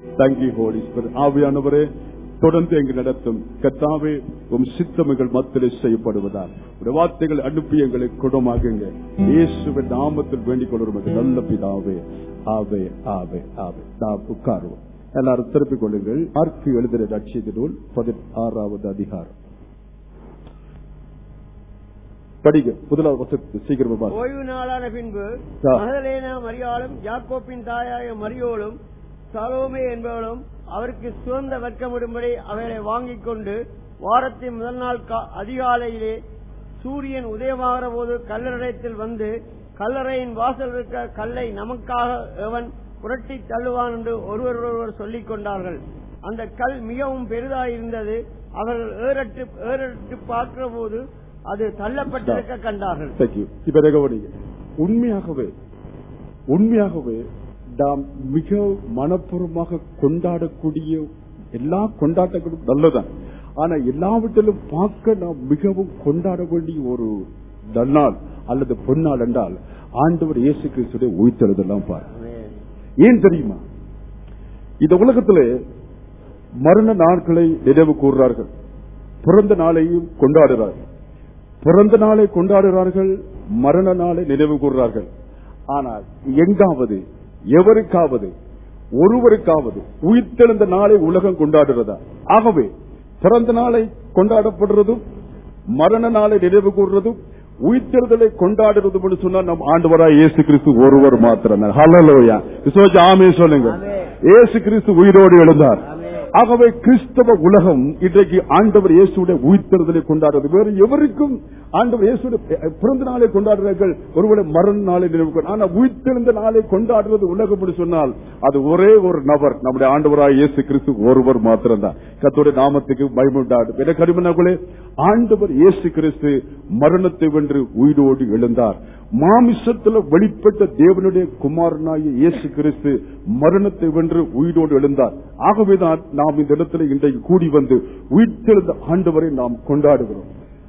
தங்கி ஹோலி ஆவியானவரே தொடர்ந்து எங்கள் நடத்தும் கத்தாவே உம் சித்தமைகள் மத்திலே செய்யப்படுவதால் உடைய வார்த்தைகள் அனுப்பி எங்களை குணமாகுங்க இயேசுவின் நாமத்தில் வேண்டிக் கொள்வோம் நல்ல பிதாவே ஆவே ஆவே ஆவே நாம் உட்காருவோம் எல்லாரும் திருப்பிக் கொள்ளுங்கள் ஆர்க்கு எழுதின லட்சிய நூல் பதினாறாவது அதிகாரம் படிங்க முதலாவது வசனத்தை சீக்கிரமா ஓய்வு நாளான பின்பு ஆ. மகதலேனா மரியாளும் யாக்கோப்பின் தாயாய மரியோளும் சாலோமே என்பவளும் அவருக்கு சுதந்த வர்க்கமிடும்படி அவைகளை வாங்கிக் கொண்டு வாரத்தின் முதல் நாள் கா- அதிகாலையிலே சூரியன் உதயமாகிற போது கல்லறையத்தில் வந்து கல்லறையின் வாசல் இருக்க கல்லை நமக்காக எவன் புரட்டி தள்ளுவான் என்று ஒருவர் ஒருவர் சொல்லிக் கொண்டார்கள் அந்த கல் மிகவும் பெரிதாயிருந்தது அவர்கள் ஏறட்டு ஏறட்டு பார்க்கிற போது அது தள்ளப்பட்டிருக்க கண்டார்கள் Thank you. இப்ப இதை கவனிங்க. உண்மையாகவே உண்மையாகவே நாம் மிக மனப்பூர்வமாக கொண்டாடக்கூடிய எல்லா கொண்டாட்டங்களும் நல்லதான் ஆனா எல்லாவற்றிலும் பார்க்க நாம் மிகவும் கொண்டாட வேண்டிய ஒரு நன்னாள் அல்லது பொன்னாள் என்றால் ஆண்டவர் இயேசு கிறிஸ்துடைய உயிர்த்தெழுதெல்லாம் பாரு ஏன் தெரியுமா இந்த உலகத்திலே மரண நாட்களை நினைவு கூறுறார்கள் பிறந்த நாளையும் கொண்டாடுறார்கள் பிறந்த நாளை கொண்டாடுகிறார்கள் மரண நாளை நினைவு கூறுறார்கள் ஆனால் எங்காவது எவருக்காவது ஒருவருக்காவது உயிர்த்தெழுந்த நாளை உலகம் கொண்டாடுறதா ஆகவே பிறந்த நாளை கொண்டாடப்படுறதும் மரண நாளை நினைவு கூறுறதும் உயிர்த்தெழுதலை கொண்டாடுறதும் என்று சொன்னா நம் ஆண்டவராய் இயேசு கிறிஸ்து ஒருவர் மாத்திரம் ஹalleluya விசுவாசி ஆமே சொல்லுங்க இயேசு கிறிஸ்து உயிரோடு எழுந்தார் ஆகவே கிறிஸ்தவ உலகம் இன்றைக்கு ஆண்டவர் இயேசுடைய உயிர்த்தெழுதலை கொண்டாடுறது வேறு எவருக்கும் ஆண்டவர் இயேசுடைய பிறந்த நாளை கொண்டாடுறார்கள் ஒருவேளை மரண நாளை நினைவு கூறு. ஆனா உயிர்த்தெழுந்த நாளை கொண்டாடுறது உலகம் என்று சொன்னால் அது ஒரே ஒரு நபர் நம்முடைய ஆண்டவராய் இயேசு கிறிஸ்து ஒருவர் மாத்திரம்தான் கத்தோடைய நாமத்துக்கு பயமுண்டாடும் என கருமனங்களே ஆண்டவர் இயேசு கிறிஸ்து மரணத்தை வென்று உயிரோடு எழுந்தார் மாமிசத்துல வெளிப்பட்ட தேவனுடைய குமாரனாகிய இயேசு கிறிஸ்து மரணத்தை வென்று உயிரோடு எழுந்தார் ஆகவேதான் நாம் இந்த இடத்துல இன்றைக்கு கூடி வந்து உயிர்த்தெழுந்த ஆண்டவரை நாம் கொண்டாடுகிறோம்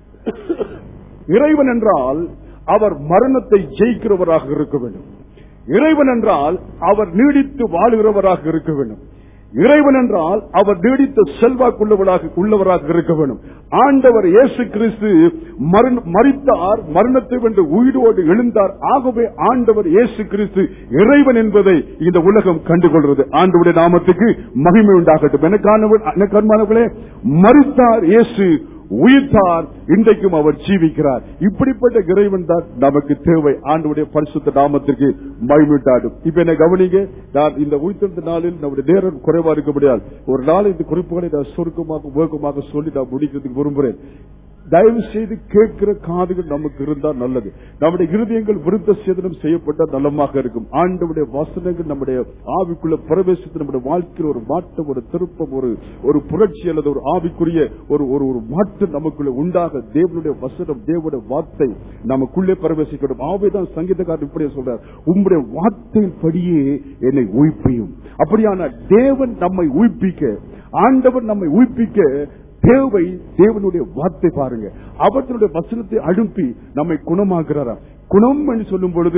இறைவன் என்றால் அவர் மரணத்தை ஜெயிக்கிறவராக இருக்க வேண்டும் இறைவன் என்றால் அவர் நீடித்து வாழுகிறவராக இருக்க வேண்டும் இறைவன் என்றால் அவர் நீடித்த செல்வாக்குள்ளவராக உள்ளவராக இருக்க வேண்டும் ஆண்டவர் இயேசு கிறிஸ்து மரண- மரித்தார் மரணத்தை வென்று உயிரோடு எழுந்தார் ஆகவே ஆண்டவர் இயேசு கிறிஸ்து இறைவன் என்பதை இந்த உலகம் கண்டுகொள்கிறது ஆண்டவருடைய நாமத்துக்கு மகிமை உண்டாகட்டும் எனக்கு அன்பானவர்களே மரித்தார் இயேசு உயிர்த்தார் இன்றைக்கும் அவர் ஜீவிக்கிறார் இப்படிப்பட்ட இறைவன் தான் நமக்கு தேவை ஆண்டவுடைய பரிசுத்த நாமத்திற்கு மகிழ்விட்டாடும் இப்ப என்ன கவனிங்க நான் இந்த உயிர்த்தெழுந்த நாளில் நம்முடைய நேரம் குறைவா இருக்க முடியாது ஒரு நாள் இந்த குறிப்புகளை நான் சுருக்கமாக வேகமாக சொல்லி நான் முடிக்கிறதுக்கு விரும்புகிறேன் தயவு செய்து கேட்கிற காதுகள் நமக்கு இருந்தா நல்லது நம்முடைய இருதயங்கள் விருத்த சேதனம் செய்யப்பட்ட நலமாக இருக்கும் ஆண்டவுடைய வசனங்கள் நம்முடைய ஆவிக்குள்ள பிரவேசித்து நம்முடைய வாழ்க்கையில் ஒரு மாற்றம் ஒரு திருப்பம் ஒரு ஒரு புரட்சி அல்லது ஒரு ஆவிக்குரிய ஒரு ஒரு ஒரு மாற்றம் நமக்குள்ள உண்டாக தேவனுடைய வசனம் தேவனுடைய வார்த்தை நமக்குள்ளே பிரவேசிக்கணும் ஆவைதான் சங்கீதக்காரர் இப்படியே சொல்றார் உம்முடைய வார்த்தையின் படியே என்னை உயிர்ப்பியும் அப்படியான தேவன் நம்மை உயிர்ப்பிக்க ஆண்டவர் நம்மை உயிர்ப்பிக்க தேவை தேவனுடைய வார்த்தை பாருங்க அவர்களுடைய வசனத்தை அனுப்பி நம்மை குணமாக்குறாராம் குணம் என்று சொல்லும் பொழுது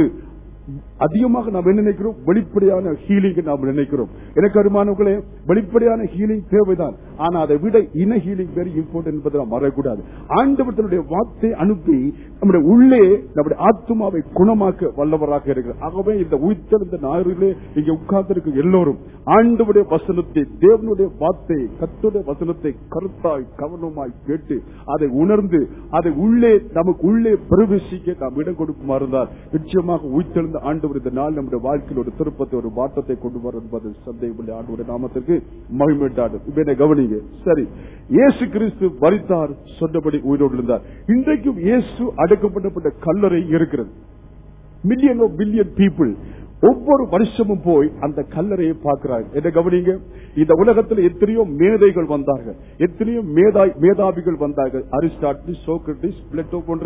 அதிகமாக நாம் என்ன நினைக்கிறோம் வெளிப்படையான ஹீலிங் நாம் நினைக்கிறோம் எனக்கு அருமானவர்களே வெளிப்படையான ஹீலிங் தேவைதான் ஆனா அதை விட இன ஹீலிங் வெரி இம்பார்ட்டன் என்பதை நாம் மறக்கக்கூடாது ஆண்டவர்களுடைய வார்த்தை அனுப்பி நம்முடைய உள்ளே நம்முடைய ஆத்மாவை குணமாக்க வல்லவராக இருக்கிறார் ஆகவே இந்த உயிர்த்தெழுந்த ஞாயிறிலே இங்கே உட்கார்ந்திருக்கும் எல்லோரும் ஆண்டவுடைய வசனத்தை தேவனுடைய வார்த்தை கத்துடைய வசனத்தை கருத்தாய் கவனமாய் கேட்டு அதை உணர்ந்து அதை உள்ளே நமக்கு உள்ளே பிரவேசிக்க நாம் இடம் கொடுக்குமாறு இருந்தால் நிச்சயமாக உயிர்த்தெழுந்த ஆண்டவர் இந்த நாள் நம்முடைய வாழ்க்கையில் ஒரு திருப்பத்தை ஒரு மாற்றத்தை கொண்டு வரும் என்பது சந்தேகம் ஆண்டவருடைய நாமத்திற்கு மகிழ்ந்தாடும் இப்ப என்ன கவனிங்க சரி இயேசு கிறிஸ்து மரித்தார் சொன்னபடி உயிரோடு இருந்தார் இன்றைக்கும் இயேசு அடக்கப்பட்டப்பட்ட கல்லறை இருக்கிறது மில்லியன் ஆஃப் பில்லியன் பீப்புள் ஒவ்வொரு வருஷமும் போய் அந்த கல்லறையை பார்க்கிறாங்க என்ன கவனிங்க இந்த உலகத்தில் எத்தனையோ மேதைகள் வந்தார்கள் எத்தனையோ மேதாய் மேதாவிகள் வந்தார்கள் அரிஸ்டாட்டிஸ் சோக்ரட்டிஸ் பிளேட்டோ போன்ற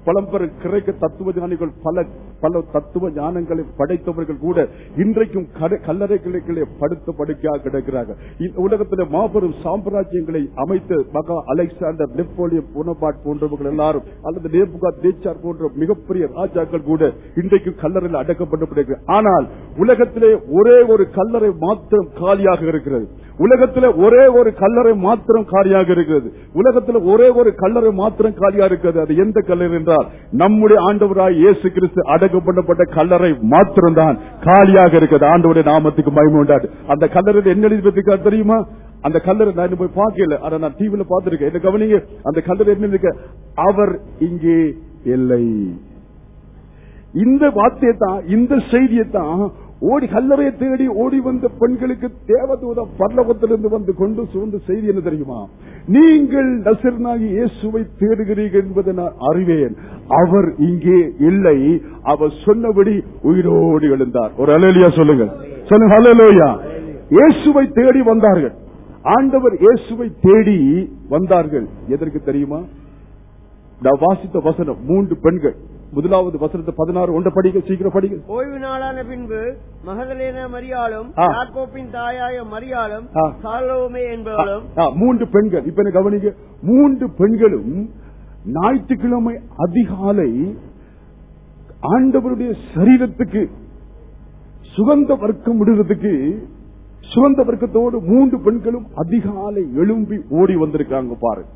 பழம்பெரும் கிரேக்க தத்துவ ஞானிகள் பல பல தத்துவ ஞானங்களை படைத்தவர்கள் கூட இன்றைக்கும் கட- கல்லறைகளுக்குள்ளே படுத்த படுக்கையாக கிடக்கிறார்கள் இந்த உலகத்தில் மாபெரும் சாம்ராஜ்யங்களை அமைத்த மகா அலெக்சாண்டர் நெப்போலியன் போனபாட் போன்றவர்கள் எல்லாரும் அல்லது நேபுகா தேச்சார் போன்ற மிகப்பெரிய ராஜாக்கள் கூட இன்றைக்கும் கல்லறையில் அடக்கப்பட்டு ஆனால் உலகத்திலே ஒரே ஒரு கல்லறை மாத்திரம் காலியாக இருக்கிறது உலகத்திலே ஒரே ஒரு கல்லறை மாத்திரம் காலியாக இருக்கிறது உலகத்தில் ஒரே ஒரு கல்லறை மாத்திரம் காலியாக இருக்கிறது அது எந்த கல்லறை என்றால் நம்முடைய ஆண்டவராய் இயேசு கிறிஸ்து அடக்கப்படப்பட்ட கல்லறை மாத்திரம்தான் காலியாக இருக்கிறது ஆண்டவருடைய நாமத்துக்கு மகிமை உண்டாது அந்த கல்லறையில் என்ன எழுதி வச்சிருக்காரு தெரியுமா அந்த கல்லறை நான் இன்னும் போய் பார்க்கல ஆனா நான் டிவில பார்த்திருக்கேன் என்ன கவனிங்க அந்த கல்லறை என்ன இருக்கு அவர் இங்கே இல்லை இந்த வார்த்தையை தான் இந்த செய்தியை தான் ஓடி கல்லறையை தேடி ஓடி வந்த பெண்களுக்கு தேவதூதம் பரலோகத்திலிருந்து வந்து கொண்டு சுமந்த செய்தி என்ன தெரியுமா நீங்கள் நசர்னாகி இயேசுவை தேடுகிறீர்கள் என்பதை நான் அறிவேன் அவர் இங்கே இல்லை அவர் சொன்னபடி உயிரோடு எழுந்தார் ஒரு அலையிலியா சொல்லுங்க சொல்லுங்க அலையிலோயா இயேசுவை தேடி வந்தார்கள் ஆண்டவர் இயேசுவை தேடி வந்தார்கள் எதற்கு தெரியுமா நான் வாசித்த வசனம் மூன்று பெண்கள் முதலாவது வசனத்தை பதினாறு ஒன்றை படிக்க சீக்கிரம் படிக்க ஓய்வு நாளான பின்பு மகதலேன மரியாளும் ஆ. யாக்கோப்பின் தாயாய மரியாளும் ஆ. சாலோமே என்பவளும் ஆ, மூன்று பெண்கள் இப்ப என்ன கவனிங்க மூன்று பெண்களும் ஞாயிற்றுக்கிழமை அதிகாலை ஆண்டவருடைய சரீரத்துக்கு சுகந்த வர்க்கம் விடுறதுக்கு சுகந்த வர்க்கத்தோடு மூன்று பெண்களும் அதிகாலை எழும்பி ஓடி வந்திருக்காங்க பாருங்க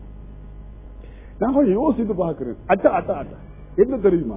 நான் யோசித்து பார்க்கிறேன் அட்டா அட்டா அட்டா என்ன தெரியுமா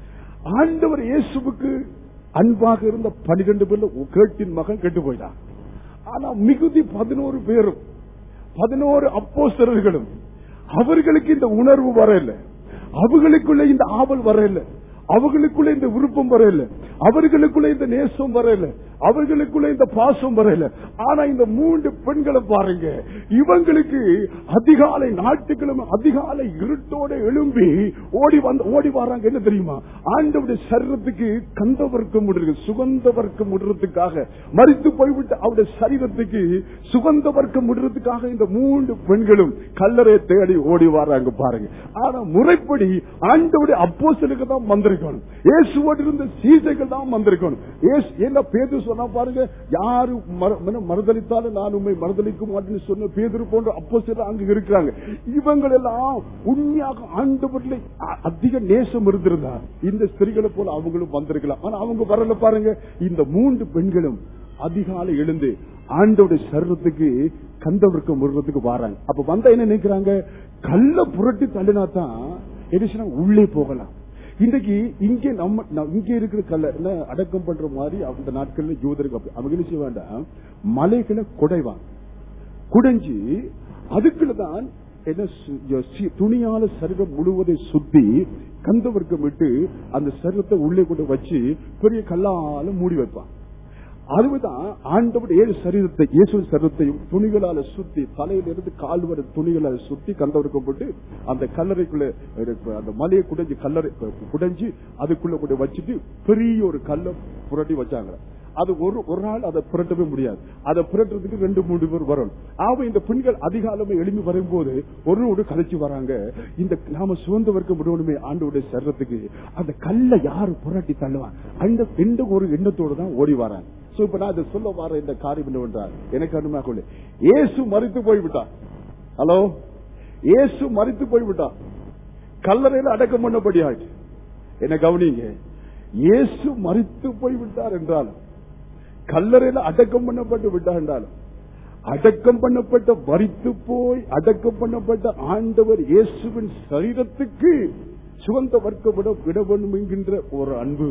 ஆண்டவர் இயேசுவுக்கு அன்பாக இருந்த பனிரெண்டு பேர்ல கேட்டின் மகன் கெட்டு போயிட்டான் ஆனா மிகுதி பதினோரு பேரும் பதினோரு அப்போஸ்தலர்களும் அவர்களுக்கு இந்த உணர்வு வரல அவர்களுக்குள்ள இந்த ஆவல் வரல அவர்களுக்குள்ள இந்த விருப்பம் வரல அவர்களுக்குள்ள இந்த நேசம் வரல அவர்களுக்குள்ள இந்த பாசம் வரல ஆனா இந்த மூன்று பெண்களை பாருங்க இவங்களுக்கு அதிகாலை நாட்டுக்கிழமை அதிகாலை இருட்டோட எழும்பி ஓடி வந்து ஓடி வராங்க என்ன தெரியுமா ஆண்டவுடைய சரீரத்துக்கு கந்த வர்க்கம் விடுறது சுகந்த வர்க்கம் விடுறதுக்காக மறித்து போய்விட்டு அவருடைய சரீரத்துக்கு சுகந்த வர்க்கம் விடுறதுக்காக இந்த மூன்று பெண்களும் கல்லறை தேடி ஓடி வராங்க பாருங்க ஆனா முறைப்படி ஆண்டவுடைய அப்போஸ்தலுக்கு தான் வந்திருக்கணும் இயேசுவோடு இருந்த சீசைகள் தான் வந்திருக்கணும் இயேசு என்ன பேது சொன்னா பாருங்க யாரு மறு- மறு- மறுதலித்தாலும் நான் உண்மை மறுதலிக்க மாட்டேன்னு சொன்ன பேதர் போன்ற அப்போ அங்க இருக்கிறாங்க இவங்க எல்லாம் உண்மையாக ஆண்டவர்களை அ- அதிக நேசம் இருந்திருந்தா இந்த ஸ்திரீகளை போல அவங்களும் வந்திருக்கலாம் ஆனா அவங்க வரல பாருங்க இந்த மூன்று பெண்களும் அதிகாலை எழுந்து ஆண்டோட சர்வத்துக்கு கந்தவர்க்கம் முடுறதுக்கு வராங்க அப்ப வந்தா என்ன நினைக்கிறாங்க கல்ல புரட்டி தள்ளினா தான் என்ன செய்யலாம், உள்ளே போகலாம் இன்றைக்கு இங்கே நம்ம ந- இங்க இருக்கிற கல்ல என்ன அடக்கம் பண்ற மாதிரி அந்த நாட்கள்ல யூதருக்கு அப்படி அவங்க என்ன செய்ய வேண்டாம் மலைகளை குடைவாங்க குடைஞ்சு அதுக்குள்ளதான் என்ன சு- சி- துணியால சரீரம் முழுவதை சுத்தி கந்தவர்க்கம் விட்டு அந்த சரீரத்தை உள்ளே கொண்டு வச்சு பெரிய கல்லால மூடி வைப்பான் அதுதான் ஆண்டவர் ஏழு சரீரத்தை இயேசு சரீரத்தையும் துணிகளால சுத்தி தலையிலிருந்து கால் வரை துணிகளால சுத்தி கந்தவர்க்கம் போட்டு அந்த கல்லறைக்குள்ள இருக்க- அந்த மலையை குடைஞ்சு கல்லறை குடைஞ்சு அதுக்குள்ள கொண்டு வச்சுட்டு பெரிய ஒரு கல்லை புரட்டி வச்சாங்க அது ஒரு ஒரு நாள் அதை புரட்டவே முடியாது அதை புரட்டுறதுக்கு ரெண்டு மூணு பேர் வரணும் ஆக இந்த பெண்கள் அதிகாலமே எழுப்பி வரும்போது ஒரு கலைச்சு வராங்க இந்த நாம சுதந்திர வர்க்க முடியணுமே ஆண்டோடைய சரீரத்துக்கு அந்த கல்லை யாரு புரட்டி தள்ளுவான் அந்த எந்த ஒரு எண்ணத்தோடு தான் ஓடி வராங்க சோ இப்ப நான் இதை சொல்ல வர இந்த காரியம் என்னவென்றால் எனக்கு அனுமா கொள்ளு இயேசு மறித்து போய்விட்டான் ஹலோ இயேசு மறித்து போய்விட்டான் கல்லறையில் அடக்கம் பண்ணபடி ஆயிட்டு என்ன கவனிங்க இயேசு மறித்து போய்விட்டார் என்றாலும் கல்லறையில் அடக்கம் பண்ணப்பட்டு விட்டார் என்றாலும் அடக்கம் பண்ணப்பட்ட மறித்து போய் அடக்கம் பண்ணப்பட்ட ஆண்டவர் இயேசுவின் சரீரத்துக்கு சுகந்த வர்க்க விட விட வேண்டும் என்கின்ற ஒரு அன்பு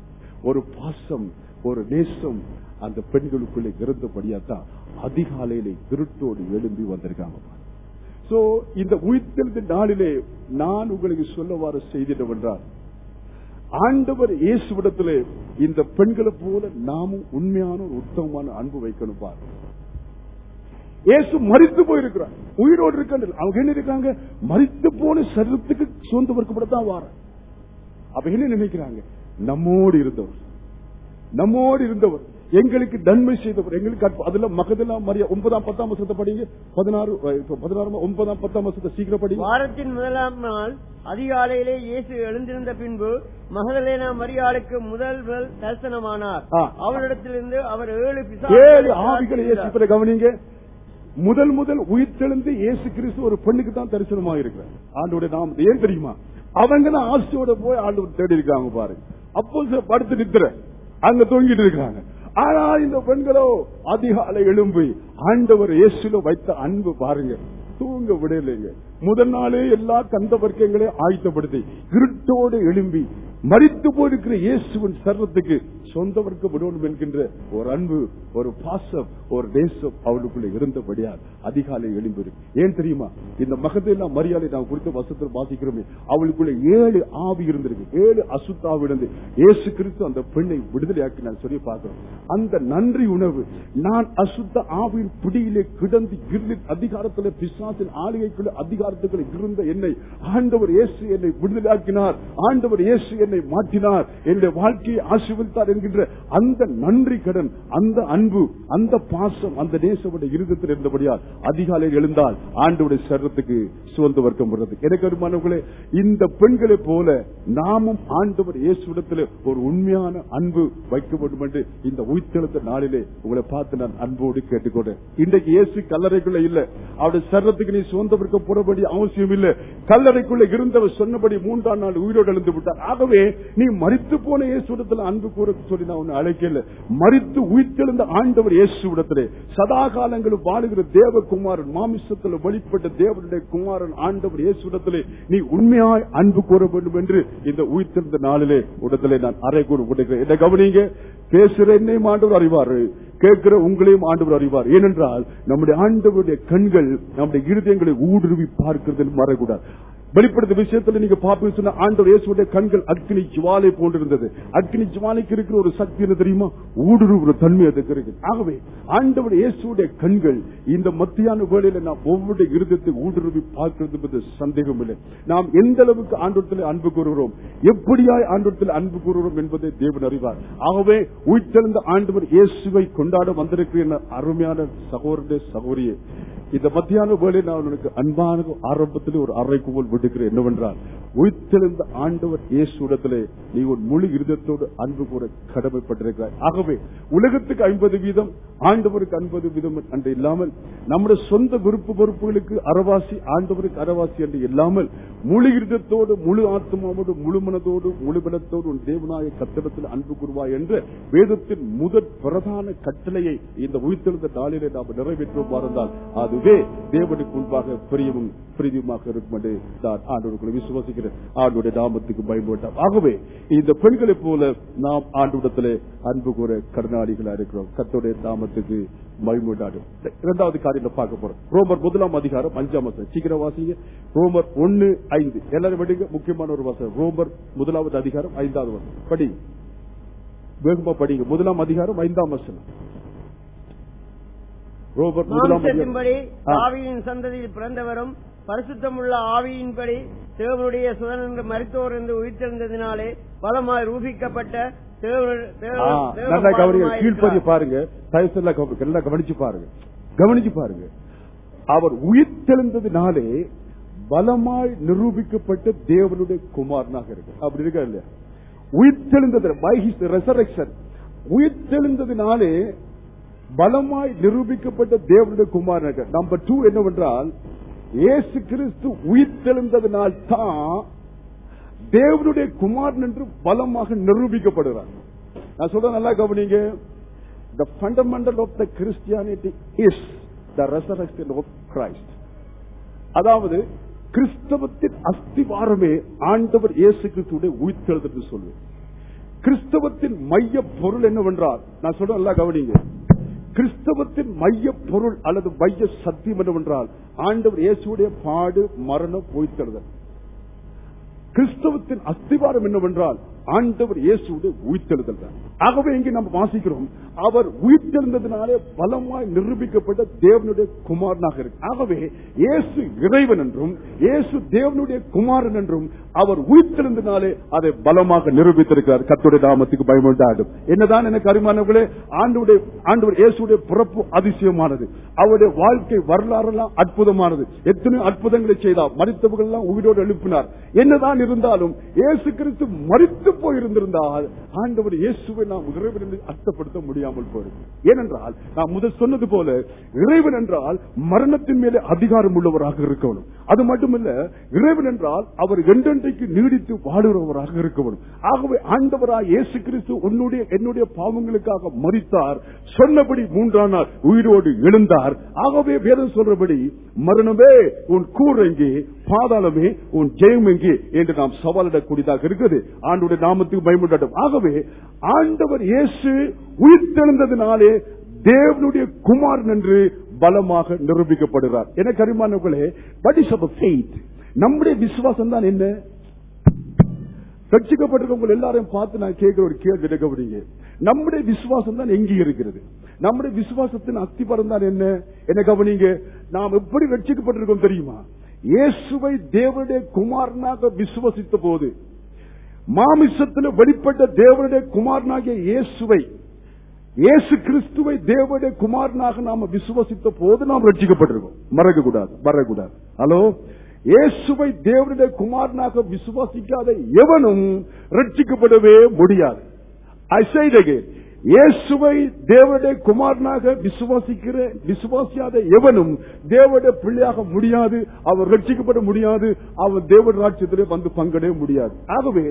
ஒரு பாசம் ஒரு நேசம் அந்த பெண்களுக்குள்ளே இருந்தபடியாத்தான் அதிகாலையிலே இருட்டோடு எழும்பி வந்திருக்காங்க சோ இந்த உயிர்த்தெழுந்த நாளிலே நான் உங்களுக்கு சொல்ல வர செய்தி என்னவென்றால் ஆண்டவர் இயேசுவிடத்திலே இந்த பெண்களை போல நாமும் உண்மையான ஒரு உத்தமமான அன்பு வைக்கணும் பாரு இயேசு மறித்து போயிருக்கிறார் உயிரோடு இருக்க அவங்க என்ன இருக்காங்க மறித்து போன சரீரத்துக்கு சொந்த வர்க்கப்படத்தான் வார அப்ப என்ன நினைக்கிறாங்க நம்மோடு இருந்தவர் நம்மோடு இருந்தவர் எங்களுக்கு நன்மை செய்தவர் எங்களுக்கு அற்ப- அதுல மகதலா மரியா ஒன்பதாம் பத்தாம் வருஷத்தை படிங்க பதினாறு அஹ், இப்ப பதினாறு ஒன்பதாம் பத்தாம் வருஷத்தை சீக்கிரம் படிங்க வாரத்தின் முதலாம் நாள் அதிகாலையிலே இயேசு எழுந்திருந்த பின்பு மகதலேனா மரியாளுக்கு முதல் முதல் தரிசனமானார் ஆ. அவரிடத்திலிருந்து அவர் ஏழு ஏழு பிசாசுகளை ஆவிகளை துரத்தினார். இயேசுப்பதை கவனிங்க முதல் முதல் உயிர்த்தெழுந்து இயேசு கிறிஸ்து ஒரு பெண்ணுக்கு தான் தரிசனமாக இருக்கிறார் ஆண்டோட நாம் ஏன் தெரியுமா அவங்க தான் ஆசையோட போய் ஆண்டவர் தேடி இருக்காங்க பாருங்க அப்போ சில படுத்து நித்திர அங்க தொங்கிட்டு இருக்காங்க ஆனா இந்த பெண்களோ அதிகாலை எழும்பி ஆண்டவர் இயேசுல வைத்த அன்பு பாருங்க தூங்க விடலைங்க முதல் நாளே எல்லா கந்த வர்க்கங்களையும் ஆயத்தப்படுத்தி இருட்டோடு எழும்பி மறித்து போயிருக்கிற இயேசுவின் சர்வத்துக்கு சொந்த வர்க்க விடணும் என்கின்ற ஒரு அன்பு ஒரு பாசம் ஒரு தேசம் அவளுக்குள்ள இருந்தபடியால் அதிகாலை எழும்பி ஏன் தெரியுமா இந்த மகதெல்லாம் மரியாதை நாம் குறித்த வசத்தில் வாசிக்கிறோமே அவளுக்குள்ள ஏழு ஆவி இருந்திருக்கு ஏழு அசுத்தாவி இருந்து இயேசு கிறிஸ்து அந்த பெண்ணை விடுதலையாக்கி நான் சொல்லி பார்க்கிறோம் அந்த நன்றி உணவு நான் அசுத்த ஆவியின் பிடியிலே கிடந்து இருந்த அதிகாரத்தில் பிசாசின் ஆளுகைக்குள்ள அதிகாரத்துக்குள்ள இருந்த என்னை ஆண்டவர் இயேசு என்னை விடுதலையாக்கினார் ஆண்டவர் இயேசு என்னை மாற்றினார் என்னுடைய வாழ்க்கையை ஆசீர்வதித்தார் என்கின்ற அந்த நன்றி கடன் அந்த அன்பு அந்த பாசம் அந்த நேசமுடைய இருதத்தில் இருந்தபடியால் அதிகாலையில் எழுந்தால் ஆண்டவுடைய சரத்துக்கு சுவந்த வர்க்கம் வருது எனக்கு அருமானவர்களே இந்த பெண்களை போல நாமும் ஆண்டவர் இயேசுடத்தில் ஒரு உண்மையான அன்பு வைக்க வேண்டும் என்று இந்த உயிர்த்தெழுத்த நாளிலே உங்களை பார்த்து நான் அன்போடு கேட்டுக்கொண்டேன் இன்றைக்கு இயேசு கல்லறைக்குள்ள இல்ல அவருடைய சரத்துக்கு நீ சுவந்த வர்க்கம் போட வேண்டிய அவசியம் இல்ல கல்லறைக்குள்ள இருந்தவர் சொன்னபடி மூன்றாம் நாள் உயிரோடு எழுந்து விட்டார் ஆகவே நீ மறித்து போன இயேசுடத்தில் அன்பு கூற சொல்லி நான் உன்னை அழைக்கல மறித்து உயிர்த்தெழுந்த ஆண்டவர் இயேசுடத்திலே சதா காலங்களும் வாழுகிற தேவகுமாரன் மாமிசத்தில் வெளிப்பட்ட தேவனுடைய குமாரன் ஆண்டவர் இயேசுடத்திலே நீ உண்மையாய் அன்பு கூற வேண்டும் என்று இந்த உயிர்த்தெழுந்த நாளிலே உடத்திலே நான் அறை கூற கொடுக்கிறேன் என்ன கவனிங்க பேசுற என்னையும் ஆண்டவர் அறிவாரு கேட்கிற உங்களையும் ஆண்டவர் அறிவார் ஏனென்றால் நம்முடைய ஆண்டவருடைய கண்கள் நம்முடைய இருதயங்களை ஊடுருவி பார்க்கிறது மறக்கூடாது வெளிப்படுத்த விஷயத்துல நீங்க பாப்பீங்க சொன்ன ஆண்டவர் இயேசுடைய கண்கள் அக்னி ஜுவாலை போன்றிருந்தது அக்னி ஜுவாலைக்கு இருக்கிற ஒரு சக்தி என்ன தெரியுமா ஊடுருவுற தன்மை அதுக்கு இருக்கு ஆகவே ஆண்டவர் இயேசுடைய கண்கள் இந்த மத்தியான வேளையில நாம் ஒவ்வொரு இருதயத்தை ஊடுருவி பார்க்கிறது என்பது சந்தேகம் இல்லை நாம் எந்த அளவுக்கு ஆண்டவத்தில் அன்பு கூறுகிறோம் எப்படியாய் ஆண்டவத்தில் அன்பு கூறுகிறோம் என்பதை தேவன் அறிவார் ஆகவே உயிர்த்தெழுந்த ஆண்டவர் இயேசுவை கொண்டாட வந்திருக்கிற என் அருமையான சகோதரே சகோதரியே இந்த மத்தியான வேலை நான் உனக்கு அன்பான ஆரம்பத்திலே ஒரு அறைக்குவோல் விடுக்கிறேன் என்னவென்றால் உயிர்த்தெழுந்த ஆண்டவர் இயேசுடத்திலே நீ ஒரு முழு இருதத்தோடு அன்பு கூற கடமைப்பட்டிருக்கிறாய் ஆகவே உலகத்துக்கு ஐம்பது வீதம் ஆண்டவருக்கு ஐம்பது வீதம் என்று இல்லாமல் நம்முடைய சொந்த விருப்பு பொறுப்புகளுக்கு அறவாசி ஆண்டவருக்கு அறவாசி என்று இல்லாமல் முழு இருதத்தோடு முழு ஆத்மாவோடு முழு மனதோடு முழு பலத்தோடு உன் தேவனாய கத்திடத்தில் அன்பு கூறுவாய் என்ற வேதத்தின் முதற் பிரதான கட்டளையை இந்த உயிர்த்தெழுந்த நாளிலே நாம் நிறைவேற்றுவோம் இருந்தால் அதுவே தேவனுக்கு முன்பாக பிரியமும் பிரிதியுமாக இருக்கும் என்று நான் ஆண்டவர்களை விசுவாசிக்கிறேன் ஆண்டுடைய நாமத்துக்கு பயன்பட்டார் ஆகவே இந்த பெண்களைப் போல நாம் ஆண்டுடத்திலே அன்பு கூற கடனாளிகளா இருக்கிறோம் கத்தோடைய நாமத்துக்கு மகிழ்வுண்டாடும் இரண்டாவது காரியம் பார்க்க போறோம் ரோமர் முதலாம் அதிகாரம் அஞ்சாம் வசனம் சீக்கிரம் வாசிங்க ரோமர் ஒன்னு ஐந்து எல்லாரும் படிங்க முக்கியமான ஒரு வசனம் ரோமர் முதலாவது அதிகாரம் ஐந்தாவது வசனம் படி வேகமா படிங்க முதலாம் அதிகாரம் ஐந்தாம் வசனம் ரோமர் முதலாம் அதிகாரம் மாம்சத்தின்படி ஆ. ஆவியின் சந்ததியில் பிறந்தவரும் பரிசுத்தமுள்ள ஆவியின்படி தேவனுடைய சுதன் என்று மருத்துவர் என்று உயிர்த்தெழுந்ததினாலே பலமாய் ரூபிக்கப்பட்ட தேவ- தேவ- ஆ, தேவ நல்லா கவனிங்க பாலமாய் கீழ்ப்பதி இருக்கிறார். பாருங்க தயவு செய்து கவ- எல்லாம் கவனிச்சு பாருங்க கவனிச்சு பாருங்க அவர் உயிர்த்தெழுந்ததினாலே பலமாய் நிரூபிக்கப்பட்ட தேவனுடைய குமாரனாக இருக்கு அப்படி இருக்கா இல்லையா உயிர்த்தெழுந்தது by his resurrection உயிர்த்தெழுந்ததினாலே பலமாய் நிரூபிக்கப்பட்ட தேவனுடைய குமாரனாக நம்பர் டூ என்னவென்றால் இயேசு கிறிஸ்து உயிர்த்தெழுந்ததினால் தான் தேவனுடைய குமாரன் என்று பலமாக நிரூபிக்கப்படுகிறார் நான் சொல்ற நல்லா கவனிங்க the fundamental of the Christianity is the resurrection of Christ அதாவது கிறிஸ்தவத்தின் அஸ்திவாரமே ஆண்டவர் இயேசு கிறிஸ்துடைய உயிர்த்தெழுதல் என்று சொல்வேன் கிறிஸ்தவத்தின் மைய பொருள் என்னவென்றால் நான் சொல்ற நல்லா கவனிங்க கிறிஸ்தவத்தின் மைய பொருள் அல்லது மைய சத்தியம் என்னவென்றால் ஆண்டவர் இயேசுடைய பாடு மரணம் உயிர்த்தெழுதல் கிறிஸ்தவத்தின் அஸ்திவாரம் என்னவென்றால் ஆண்டவர் இயேசுடைய உயிர்த்தெழுதல் தான் ஆகவே இங்கே நம்ம வாசிக்கிறோம் அவர் உயிர்த்தெழுந்ததினாலே பலமாய் நிரூபிக்கப்பட்ட தேவனுடைய குமாரனாக இருக்கு ஆகவே இயேசு இறைவன் என்றும் இயேசு தேவனுடைய குமாரன் என்றும் அவர் உயிர்த்தெழுந்ததினாலே அதை பலமாக நிரூபித்திருக்கிறார் கத்துடைய நாமத்துக்கு பயமுண்டாடும் என்னதான் எனக்கு அருமானவர்களே ஆண்டுடைய ஆண்டவர் இயேசுடைய பிறப்பு அதிசயமானது அவருடைய வாழ்க்கை வரலாறெல்லாம் அற்புதமானது எத்தனை அற்புதங்களை செய்தார் மறித்தவர்கள் எல்லாம் உயிரோடு எழுப்பினார் என்னதான் இருந்தாலும் இயேசு கிறிஸ்து மறித்து போயிருந்திருந்தால் ஆண்டவர் இயேசுவை நாம் இறைவன் என்று அர்த்தப்படுத்த முடியாமல் போயிருக்கு ஏனென்றால் நான் முதல் சொன்னது போல இறைவன் என்றால் மரணத்தின் மேலே அதிகாரம் உள்ளவராக இருக்கணும் அது மட்டுமல்ல இறைவன் என்றால் அவர் என்றென்றைக்கு நீடித்து வாழுகிறவராக இருக்கணும் ஆகவே ஆண்டவராய் இயேசு கிறிஸ்து உன்னுடைய என்னுடைய பாவங்களுக்காக மறித்தார் சொன்னபடி மூன்றாம் நாள் உயிரோடு எழுந்தார் ஆகவே வேதம் சொல்றபடி மரணமே உன் கூர் எங்கே பாதாளமே உன் ஜெயம் எங்கே என்று நாம் சவாலிடக்கூடியதாக இருக்குது ஆண்டுடைய நாமத்துக்கு பயமுண்டாட்டும் ஆகவே ஆண்டவர் இயேசு உயிர்த்தெழுந்ததினாலே தேவனுடைய குமாரன் என்று பலமாக நிரூபிக்கப்படுகிறார் என கரிமானவர்களே what is our faith நம்முடைய விசுவாசம் தான் என்ன ரட்சிக்கப்பட்டிருக்கவங்க எல்லாரையும் பார்த்து நான் கேட்கிற ஒரு கேள்வி கவனிங்க நம்முடைய விசுவாசம் தான் எங்கே இருக்கிறது நம்முடைய விசுவாசத்தின் அஸ்திபரம் தான் என்ன என்ன கவனிங்க நாம் எப்படி ரட்சிக்கப்பட்டிருக்கோம் தெரியுமா இயேசுவை தேவனுடைய குமாரனாக விசுவசித்த போது மாமிசத்தில் வெளிப்பட்ட தேவனுடைய குமாரனாகிய இயேசுவை இயேசு கிறிஸ்துவை தேவனுடைய குமாரனாக நாம விசுவசித்த போது நாம் ரட்சிக்கப்பட்டிருக்கோம் மறக்க கூடாது மறக்கக்கூடாது ஹலோ இயேசுவை தேவனுடைய குமாரனாக விசுவாசிக்காத எவனும் ரட்சிக்கப்படவே முடியாது I say it again. இயேசுவை தேவனுடைய குமாரனாக விசுவாசிக்கிற விசுவாசியாத எவனும் தேவனுடைய பிள்ளையாக முடியாது அவர் ரட்சிக்கப்பட முடியாது அவர் தேவ ராட்சியத்திலே வந்து பங்கடைய முடியாது ஆகவே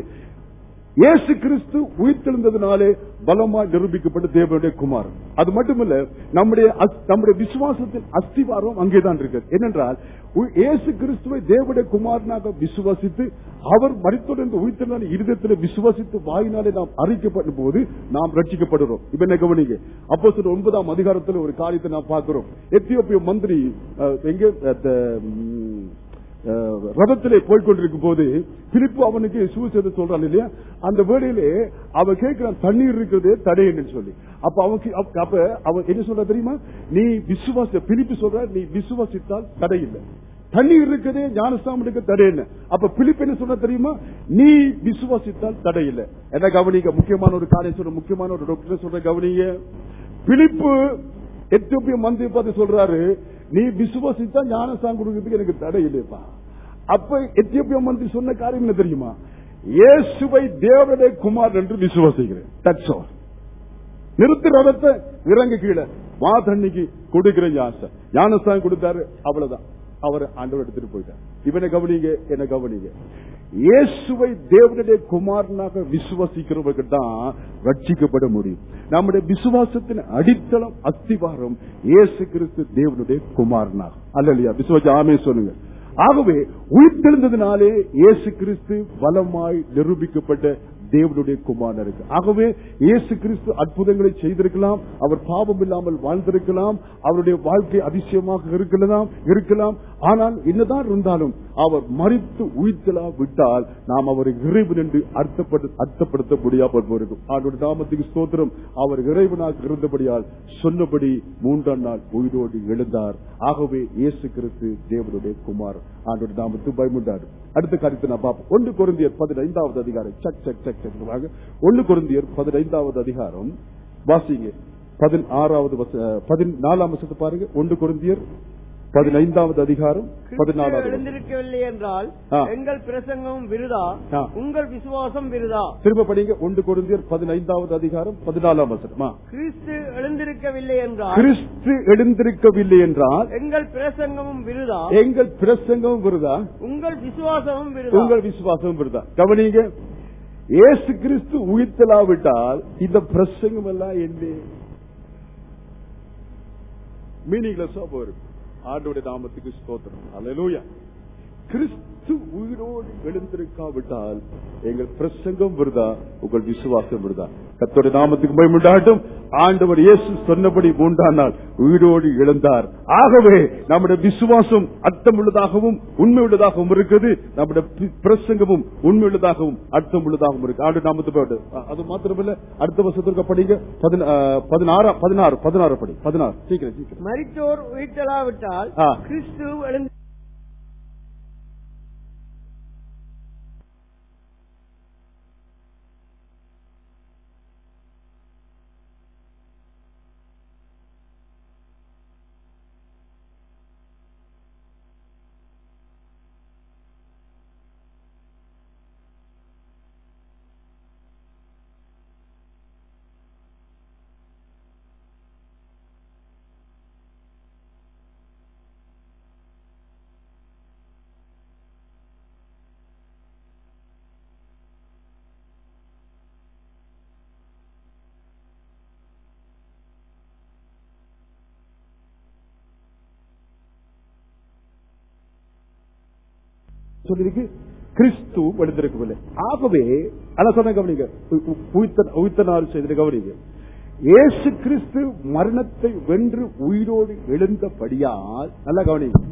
இயேசு கிறிஸ்து உயிர்த்தெழுந்ததினாலே பலமாய் நிரூபிக்கப்பட்ட தேவனுடைய குமாரன் அது மட்டுமல்ல நம்முடைய அஸ்- நம்முடைய விசுவாசத்தின் அஸ்திவாரம் அங்கேதான் இருக்கு என்னென்றால் உ- இயேசு கிறிஸ்துவை தேவனுடைய குமாரனாக விசுவாசித்து அவர் மறித்தொடர்ந்து உயிர்த்தெழுந்த இருதயத்தில் விசுவாசித்து வாயினாலே நாம் அறிக்கப்படும் போது நாம் ரட்சிக்கப்படுறோம் இப்ப என்ன கவனிங்க அப்போ ஒன்பதாம் அதிகாரத்தில் ஒரு காரியத்தை நாம் பார்க்கிறோம் எத்தியோப்பிய மந்திரி அஹ், எங்கே அஹ், த- ம், அஹ், ரதத்திலே போய்கொண்டிருக்கும் போது பிலிப்பு அவனுக்கு சுவிசேஷத்தை சொல்றான் இல்லையா அந்த வேளையிலே அவன் கேட்கிறான் தண்ணீர் இருக்கிறதே தடைன்னு சொல்லி அப்ப அவனுக்கு அப்ப- அப்ப அவன் என்ன சொல்ற தெரியுமா நீ விசுவாச பிலிப்பு சொல்ற நீ விசுவாசித்தால் தடை இல்லை தண்ணீர் இருக்கிறதே ஞானஸ்தானம் இருக்க தடை என்ன அப்ப பிலிப்பு என்ன சொல்ற தெரியுமா நீ விசுவாசித்தால் தடை இல்லை என்ன கவனிக்க முக்கியமான ஒரு காரியம் சொல்ற முக்கியமான ஒரு டாக்டர் சொல்ற கவனிங்க பிலிப்பு எத்தியோப்பிய மந்திரி பார்த்து சொல்றாரு நீ விசுவாசித்தா ஞானஸ்தானம் கொடுக்கறதுக்கு எனக்கு தடை இல்லையப்பா அப்ப எத்தியோப்பிய மந்திரி சொன்ன காரியம் என்ன தெரியுமா இயேசுவை தேவனுடைய குமார் என்று விசுவாசிக்கிறேன் தட்ஸ் ஆல் நிறுத்து ரதத்தை இறங்கு கீழே வா தண்ணிக்கு கொடுக்கிற ஆசை ஞானஸ்தானம் கொடுத்தாரு அவ்வளவுதான் அவர் ஆண்டவர் எடுத்துட்டு போயிட்டார் இவனை கவனிங்க என்ன கவனிங்க இயேசுவை தேவனுடைய குமாரனாக விசுவாசிக்கிறவர்கள் தான் ரட்சிக்கப்பட முடியும் நம்முடைய விசுவாசத்தின் அடித்தளம் அஸ்திவாரம் இயேசு கிறிஸ்து தேவனுடைய குமாரனாக அல்லையா விசுவாசி ஆமே சொல்லுங்க ஆகவே உயிர்த்தெழுந்ததினாலே இயேசு கிறிஸ்து பலமாய் நிரூபிக்கப்பட்ட தேவனுடைய குமாரன் இருக்கு ஆகவே இயேசு கிறிஸ்து அற்புதங்களை செய்திருக்கலாம் அவர் பாவம் இல்லாமல் வாழ்ந்திருக்கலாம் அவருடைய வாழ்க்கை அதிசயமாக இருக்கலாம் இருக்கலாம் ஆனால் என்னதான் இருந்தாலும் அவர் மறித்து உயிர்த்தலா விட்டால் நாம் அவரை இறைவன் என்று அர்த்தப்படு அர்த்தப்படுத்த முடியாமல் போயிருக்கும் அவருடைய நாமத்துக்கு ஸ்தோத்திரம் அவர் இறைவனாக இருந்தபடியால் சொன்னபடி மூன்றாம் நாள் உயிரோடு எழுந்தார் ஆகவே இயேசு கிறிஸ்து தேவனுடைய குமார் ஆண்டோட நாமத்து பயமுண்டாரு அடுத்த காரியத்தை நான் பார்ப்போம் ஒன்று குருந்தியர் பதினைந்தாவது அதிகாரம் சக் சக் சக் சக் ஒன்று குருந்தியர் பதினைந்தாவது அதிகாரம் வாசிங்க பதினாறாவது வச- பதினாலாம் வசத்தை பாருங்க ஒன்று குருந்தியர் பதினைந்தாவது அதிகாரம் கிறிஸ்து பதினாலாவது வசனம். எழுந்திருக்கவில்லை என்றால் ஆ. எங்கள் பிரசங்கம் விருதா ஆ. உங்கள் விசுவாசம் விருதா திரும்ப படிங்க ஒன்று குருந்தியர் பதினைந்தாவது அதிகாரம் பதினாலாம் வசனமா கிறிஸ்து எழுந்திருக்கவில்லை என்றால் கிறிஸ்து எழுந்திருக்கவில்லை என்றால் எங்கள் பிரசங்கமும் விருதா எங்கள் பிரசங்கம் விருதா உங்கள் விசுவாசமும் விருதா உங்கள் விசுவாசம் விருதா கவனிங்க இயேசு கிறிஸ்து உயிர்த்தலாவிட்டால் இந்த பிரசங்கம் எல்லாம் என்ன மீனிங்லெஸ்ஸா போயிருக்கு ஆண்டோட நாமத்துக்கு ஸ்தோத்திரம் அல்லேலூயா கிறிஸ்து உயிரோடு எழுந்திருக்காவிட்டால் எங்கள் பிரசங்கம் விருதா உங்கள் விசுவாசம் விருதா கத்தோட நாமத்துக்கு பயமுண்டாட்டும் ஆண்டவர் இயேசு சொன்னபடி மூன்றாம் நாள் உயிரோடு எழுந்தார் ஆகவே நம்முடைய விசுவாசம் அர்த்தமுள்ளதாகவும் உண்மையுள்ளதாகவும் இருக்குது நம்முடைய பி- பிரசங்கமும் உண்மையுள்ளதாகவும் அர்த்தமுள்ளதாகவும் இருக்கு ஆண்டு நாமத்து போட்டு அது மாத்திரமில்ல அடுத்த வருஷத்திற்கு படிங்க பதின- ஆ, பதினாறு பதினாறு பதினாறு படி பதினாறு சீக்கிரம் சீக்கிரம் மரித்தோர் உயிர்த்தெழாவிட்டால் ஆ. கிறிஸ்து எழுந்து சொல்லிருக்கு கிறிஸ்து எழுந்திருக்கவில்லை ஆகவே அதான் சொன்ன கவனிங்க உ- உ- உயிர்த்த- உயிர்த்தனார் செய்த கவனிங்க இயேசு கிறிஸ்து மரணத்தை வென்று உயிரோடு எழுந்தபடியால் நல்லா கவனிங்க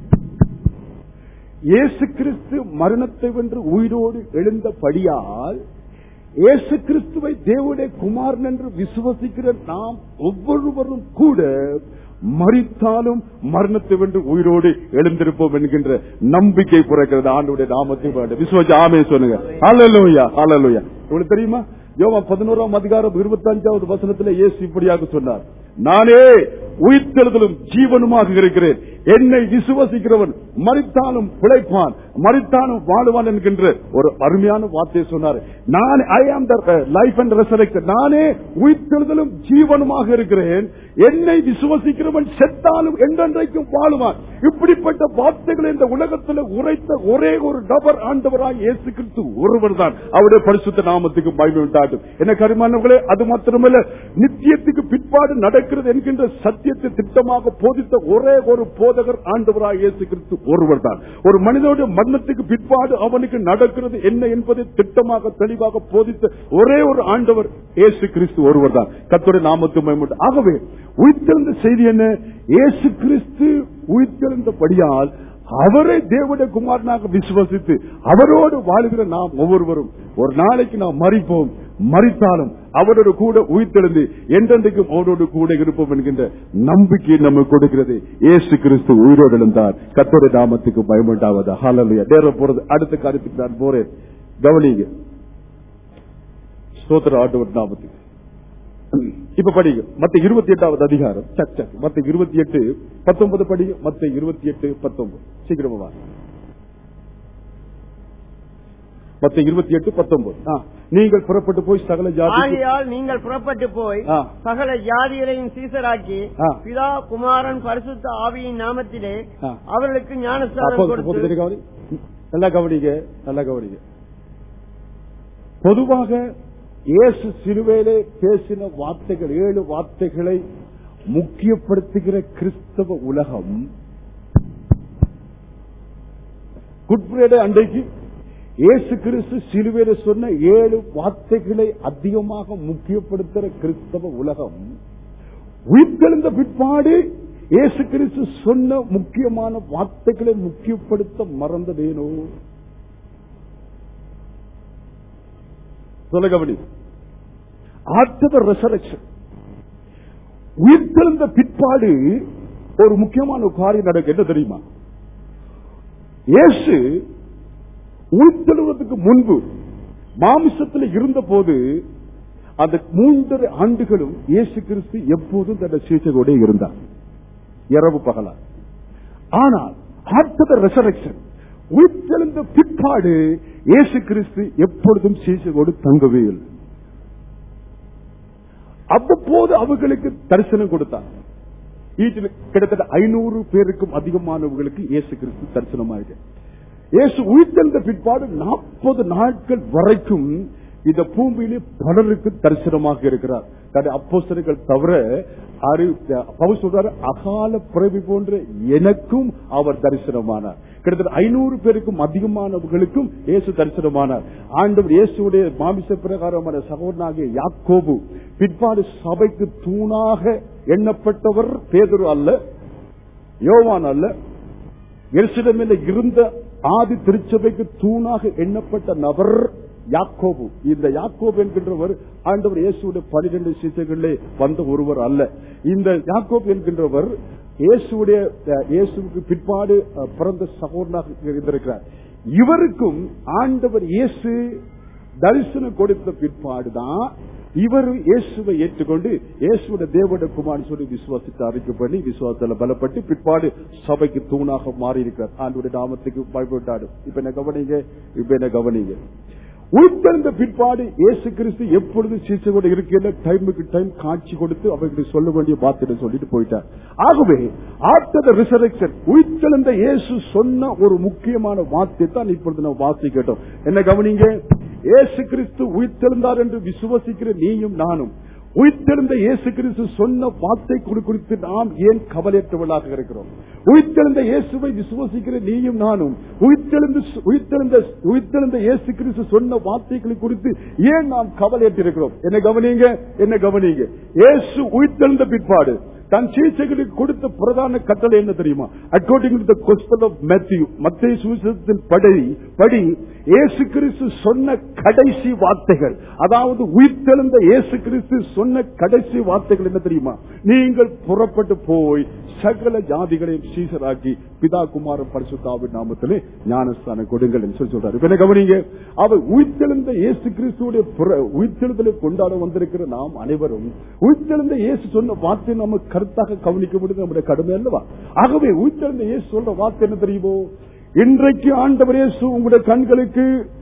இயேசு கிறிஸ்து மரணத்தை வென்று உயிரோடு எழுந்தபடியால் இயேசு கிறிஸ்துவை தேவனுடைய குமாரன் என்று விசுவசிக்கிற நாம் ஒவ்வொருவரும் கூட மறித்தாலும் மரணத்தை வென்று உயிரோடு எழுந்திருப்போம் என்கின்ற நம்பிக்கை பிறக்கிறது ஆண்டுடைய நாமத்தை பாடு விசுவாசி ஆமே சொல்லுங்க அல்லலுயா அல்லலுயா உங்களுக்கு தெரியுமா யோவா பதினோராம் அதிகாரம் இருபத்தி அஞ்சாவது வசனத்தில் இயேசு இப்படியாக சொன்னார் நானே உயிர்த்தெழுதலும் ஜீவனுமாக இருக்கிறேன் என்னை விசுவசிக்கிறவன் மறித்தாலும் பிழைப்பான் மறித்தாலும் வாழுவான் என்கின்ற ஒரு அருமையான வார்த்தையை சொன்னார் நான் ஐ ஆம் த லைஃப் அண்ட் ரெசரக்ட் நானே உயிர்த்தெழுதலும் ஜீவனுமாக இருக்கிறேன் என்னை விசுவசிக்கிறவன் செத்தாலும் என்றென்றைக்கும் வாழுவான் இப்படிப்பட்ட வார்த்தைகளை இந்த உலகத்தில் உரைத்த ஒரே ஒரு நபர் ஆண்டவராய் இயேசு கிறிஸ்து ஒருவர் தான் அவருடைய பரிசுத்த நாமத்துக்கு மகிமை உண்டாட்டும் என்ன கரிமானவர்களே அது மாத்திரமல்ல நித்தியத்துக்கு பிற்பாடு நடக்கிறது என்கின்ற சத்தியத்தை திட்டமாக போதித்த ஒரே ஒரு போதகர் ஆண்டவராய் இயேசு கிறிஸ்து ஒருவர் தான் ஒரு மனிதனுடைய மரணத்துக்கு பிற்பாடு அவனுக்கு நடக்கிறது என்ன என்பதை திட்டமாக தெளிவாக போதித்த ஒரே ஒரு ஆண்டவர் இயேசு கிறிஸ்து ஒருவர் தான் கத்தோட நாமத்து மகிமை ஆகவே உயிர்த்தெழுந்த செய்தி என்ன இயேசு கிறிஸ்து உயிர்த்தெழுந்தபடியால் அவரை தேவனுடைய குமாரனாக விசுவசித்து அவரோடு வாழுகிற நாம் ஒவ்வொருவரும் ஒரு நாளைக்கு நாம் மறிப்போம் மறித்தாலும் அவரோடு கூட உயிர்த்தெழுந்து என்றென்றைக்கும் அவரோடு கூட இருப்போம் என்கின்ற நம்பிக்கையை நமக்கு கொடுக்கிறது இயேசு கிறிஸ்து உயிரோடு எழுந்தார் கத்தோட நாமத்துக்கு பயமுண்டாவது ஹalleluya நேரம் போறது அடுத்த காரியத்துக்கு நான் போறேன் கவனிங்க ஸ்தோத்திர ஆண்டவர் நாமத்துக்கு இப்ப படிங்க மத்த இருபத்தி எட்டாவது அதிகாரம் சக் சக் மத்த இருபத்தி எட்டு பத்தொன்பது படிங்க மத்த இருபத்தி எட்டு பத்தொன்பது சீக்கிரமா வா மத்த இருபத்தி எட்டு பத்தொன்பது ஆ, நீங்கள் புறப்பட்டு போய் சகல ஜாதி ஆகையால் நீங்கள் புறப்பட்டு போய் ஆ. சகல ஜாதிகளையும் சீசராக்கி ஆ. பிதா குமாரன் பரிசுத்த ஆவியின் நாமத்திலே ஆ. அவர்களுக்கு ஞானஸ்தானம் கொடுத்து கவனி நல்லா கவனிங்க நல்லா கவனிங்க பொதுவாக இயேசு சிலுவையிலே பேசின வார்த்தைகள் ஏழு வார்த்தைகளை முக்கியப்படுத்துகிற கிறிஸ்தவ உலகம் குட் ஃப்ரைடே அன்றைக்கு இயேசு கிறிஸ்து சிலுவையில சொன்ன ஏழு வார்த்தைகளை அதிகமாக முக்கியப்படுத்துகிற கிறிஸ்தவ உலகம் உயிர்த்தெழுந்த பிற்பாடு இயேசு கிறிஸ்து சொன்ன முக்கியமான வார்த்தைகளை முக்கியப்படுத்த மறந்ததேனோ சொல்ல கவனி ஆஃப்டர் ரெசரக்ஷன் உயிர்த்தெழுந்த பிற்பாடு ஒரு முக்கியமான ஒரு காரியம் நடக்கும் என்ன தெரியுமா இயேசு உயிர்த்தெழுவதற்கு முன்பு மாமிசத்தில் இருந்த போது அந்த மூன்றரை ஆண்டுகளும் இயேசு கிறிஸ்து எப்போதும் தன்னுடைய சீச்சையோட இருந்தார் இரவு பகலா ஆனால் ஆஃப்டர் ரெசரக்ஷன் உயிர்த்தெழுந்த பிற்பாடு இயேசு கிறிஸ்து எப்பொழுதும் சீசையோடு தங்கவே இல்லை அவ்வப்போது அவர்களுக்கு தரிசனம் கொடுத்தார் வீட்டில் கிட்டத்தட்ட ஐநூறு பேருக்கும் அதிகமானவர்களுக்கு இயேசு கிறிஸ்து தரிசனமாக இயேசு உயிர்த்தெழுந்த பிற்பாடு நாற்பது நாட்கள் வரைக்கும் இந்த பூமியிலே பலருக்கு தரிசனமாக இருக்கிறார் தன்னுடைய அப்போஸ்தலர்கள் தவிர அரு- பவுல் சொல்றாரு அகால பிறவி போன்ற எனக்கும் அவர் தரிசனமானார் கிட்டத்தட்ட ஐநூறு பேருக்கும் அதிகமானவர்களுக்கும் இயேசு தரிசனமானார் ஆண்டவர் இயேசுடைய மாமிச பிரகாரமான சகோதரனாகிய யாக்கோபு பிற்பாடு சபைக்கு தூணாக எண்ணப்பட்டவர் பேதுரு அல்ல யோவான் அல்ல எருசலேமில் இருந்த ஆதி திருச்சபைக்கு தூணாக எண்ணப்பட்ட நபர் யாக்கோபு இந்த யாக்கோபு என்கின்றவர் ஆண்டவர் இயேசுடைய பனிரெண்டு சீசைகளிலே வந்த ஒருவர் அல்ல இந்த யாக்கோபு என்கின்றவர் இயேசுடைய அஹ், இயேசுவுக்கு பிற்பாடு அஹ், பிறந்த சகோதரனாக இருந்திருக்கிறார் இவருக்கும் ஆண்டவர் இயேசு தரிசனம் கொடுத்த பிற்பாடுதான் இவர் இயேசுவை ஏற்றுக்கொண்டு இயேசுடைய தேவட குமார் சொல்லி விசுவாசித்து அறிக்கை பண்ணி விசுவாசத்துல பலப்பட்டு பிற்பாடு சபைக்கு தூணாக மாறி இருக்கிறார் ஆண்டுடைய நாமத்துக்கு பயப்பட்டாடு இப்ப என்ன கவனிங்க இப்ப என்ன கவனிங்க உயிர்த்தெழுந்த பிற்பாடு இயேசு கிறிஸ்து எப்பொழுது சீசையோடு இருக்கின்ற டைமுக்கு டைம் காட்சி கொடுத்து அவர்களுக்கு சொல்ல வேண்டிய வார்த்தை சொல்லிட்டு போயிட்டார் ஆகவே ஆஃப்டர் த ரிசரக்ஷன் உயிர்த்தெழுந்த இயேசு சொன்ன ஒரு முக்கியமான வார்த்தை தான் இப்பொழுது நம்ம வாசிக்கட்டும் என்ன கவனிங்க இயேசு கிறிஸ்து உயிர்த்தெழுந்தார் என்று விசுவசிக்கிற நீயும் நானும் உயிர்த்தெழுந்த இயேசு கிறிஸ்து சொன்ன வார்த்தை குறி- குறித்து நாம் ஏன் கவலையற்றவர்களாக இருக்கிறோம் உயிர்த்தெழுந்த இயேசுவை விசுவசிக்கிற நீயும் நானும் உயிர்த்தெழுந்து உயிர்த்தெழுந்த உயிர்த்தெழுந்த இயேசு கிறிஸ்து சொன்ன வார்த்தைகளை குறித்து ஏன் நாம் கவலையற்றிருக்கிறோம் என்ன கவனிங்க என்ன கவனிங்க இயேசு உயிர்த்தெழுந்த பிற்பாடு தன் சீசைகளுக்கு கொடுத்த பிரதான கட்டளை என்ன தெரியுமா according to the gospel of Matthew மத்திய சுவிசேஷத்தின் படி படி இயேசு கிறிஸ்து சொன்ன கடைசி வார்த்தைகள் அதாவது உயிர்த்தெழுந்த இயேசு கிறிஸ்து சொன்ன கடைசி வார்த்தைகள் என்ன தெரியுமா நீங்கள் புறப்பட்டு போய் சகல ஜாதிகளையும் சீசராக்கி பிதா குமாரன் பரிசுத்தாவின் நாமத்திலே ஞானஸ்தானம் கொடுங்கள் என்று சொல்லி சொல்றாரு இப்ப என்ன கவனிங்க அவர் உயிர்த்தெழுந்த இயேசு கிறிஸ்துடைய புற- உயிர்த்தெழுதலை கொண்டாட வந்திருக்கிற நாம் அனைவரும் உயிர்த்தெழுந்த இயேசு சொன்ன வார்த்தை நம்ம கருத்தாக கவனிக்க முடியுது நம்முடைய கடுமை அல்லவா ஆகவே உயிர்த்தெழுந்த இயேசு சொல்ற வார்த்தை என்ன தெரியுமோ இன்றைக்கு ஆண்டவர் இயேசு உங்களுடைய கண்களுக்கு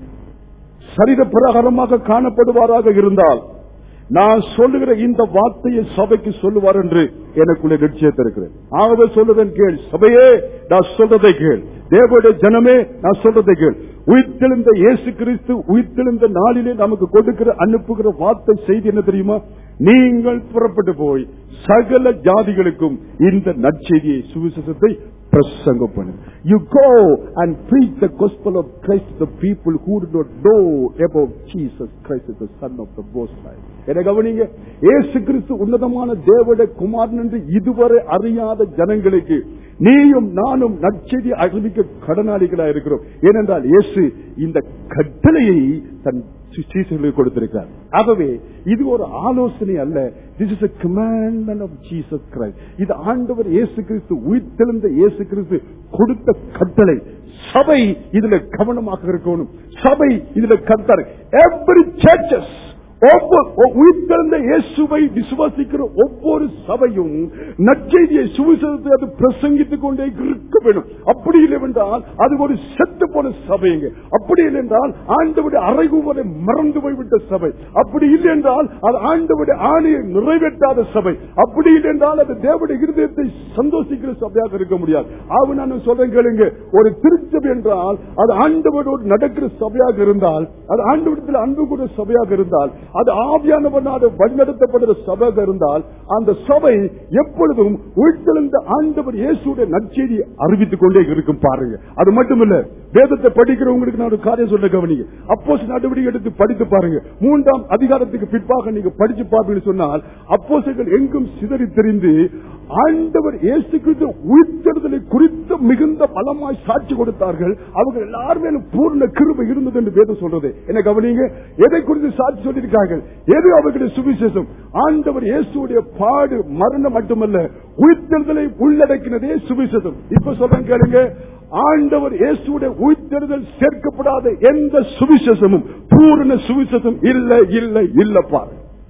சரீர பிரகாரமாக காணப்படுவாராக இருந்தால் நான் சொல்லுகிற இந்த வார்த்தையை சபைக்கு சொல்லுவார் என்று எனக்குள்ளே நிச்சயத்திருக்கிறேன் ஆகவே சொல்லுதன் கேள் சபையே நான் சொல்றதை கேள் தேவனுடைய ஜனமே நான் சொல்றதை கேள் உயிர்த்தெழுந்த இயேசு கிறிஸ்து உயிர்த்தெழுந்த நாளிலே நமக்கு கொடுக்கிற அனுப்புகிற வார்த்தை செய்தி என்ன தெரியுமா நீங்கள் புறப்பட்டு போய் சகல ஜாதிகளுக்கும் இந்த நற்செய்தியை சுவிசேஷத்தை பிரசங்கம் பண்ணு you go and preach the gospel of Christ to the people who do not know about Jesus Christ as the son of the most high என கவனிங்க இயேசு கிறிஸ்து உன்னதமான தேவட குமாரன் என்று இதுவரை அறியாத ஜனங்களுக்கு நீயும் நானும் நற்செய்தி அறிவிக்க கடனாளிகளா இருக்கிறோம் ஏனென்றால் இயேசு இந்த கட்டளையை தன் சீசர்களுக்கு கொடுத்திருக்கிறார் ஆகவே இது ஒரு ஆலோசனை அல்ல this is a commandment of Jesus Christ இது ஆண்டவர் இயேசு கிறிஸ்து உயிர்த்தெழுந்த இயேசு கிறிஸ்து கொடுத்த கட்டளை சபை இதுல கவனமாக இருக்கணும் சபை இதுல கத்தார் எவ்ரி சர்ச்சஸ் ஒவ்வொரு உயிர்த்தெழுந்த இயேசுவை விசுவாசிக்கிற ஒவ்வொரு சபையும் நற்செய்தியை சுவிசேஷத்தை அது பிரசங்கித்துக் கொண்டே இருக்க வேண்டும் அப்படி இல்லை என்றால் அது ஒரு செத்து போன சபைங்க அப்படி இல்லை என்றால் ஆண்டவுடைய அறைகூவலை மறந்து போய்விட்ட சபை அப்படி இல்லை என்றால் அது ஆண்டவுடைய ஆணையை நிறைவேற்றாத சபை அப்படி இல்லை என்றால் அது தேவடைய இருதயத்தை சந்தோஷிக்கிற சபையாக இருக்க முடியாது ஆக நான் சொல்றேன் கேளுங்க ஒரு திருச்சபை என்றால் அது ஆண்டவரோடு நடக்கிற சபையாக இருந்தால் அது ஆண்டவரத்தில் அன்பு கூட சபையாக இருந்தால் அது ஆவியானவனாக வழிநடத்தப்படுகிற சபையாக இருந்தால் அந்த சபை எப்பொழுதும் உயிர்த்தெழுந்த ஆண்டவர் இயேசுடைய நற்செய்தியை அறிவித்துக் கொண்டே இருக்கும் பாருங்க அது மட்டுமில்ல வேதத்தை படிக்கிறவங்களுக்கு நான் ஒரு காரியம் சொல்ல கவனிங்க அப்போஸ் நடவடிக்கை எடுத்து படித்து பாருங்க மூன்றாம் அதிகாரத்துக்கு பிற்பாக நீங்க படிச்சு பார்ப்பீங்கன்னு சொன்னால் அப்போசைகள் எங்கும் சிதறி தெரிந்து ஆண்டவர் இயேசு கிறிஸ்து உயிர்த்தெழுதலை குறித்து மிகுந்த பலமாய் சாட்சி கொடுத்தார்கள் அவங்க எல்லாருமே பூர்ண கிருபை இருந்தது என்று வேதம் சொல்றது என்ன கவனிங்க எதை குறித்து சாட்சி சொல்லியிருக்கார்கள் எது அவர்களுடைய சுவிசேஷம் ஆண்டவர் இயேசுடைய பாடு மரணம் மட்டுமல்ல உயிர்த்தெழுதலை உள்ளடக்கினதே சுவிசேஷம் இப்ப சொல்றேன் கேளுங்க ஆண்டவர் இயேசுடைய உயிர்த்தெழுதல் சேர்க்கப்படாத எந்த சுவிசேஷமும் பூரண சுவிசேஷம் இல்லை இல்லை இல்ல பாரு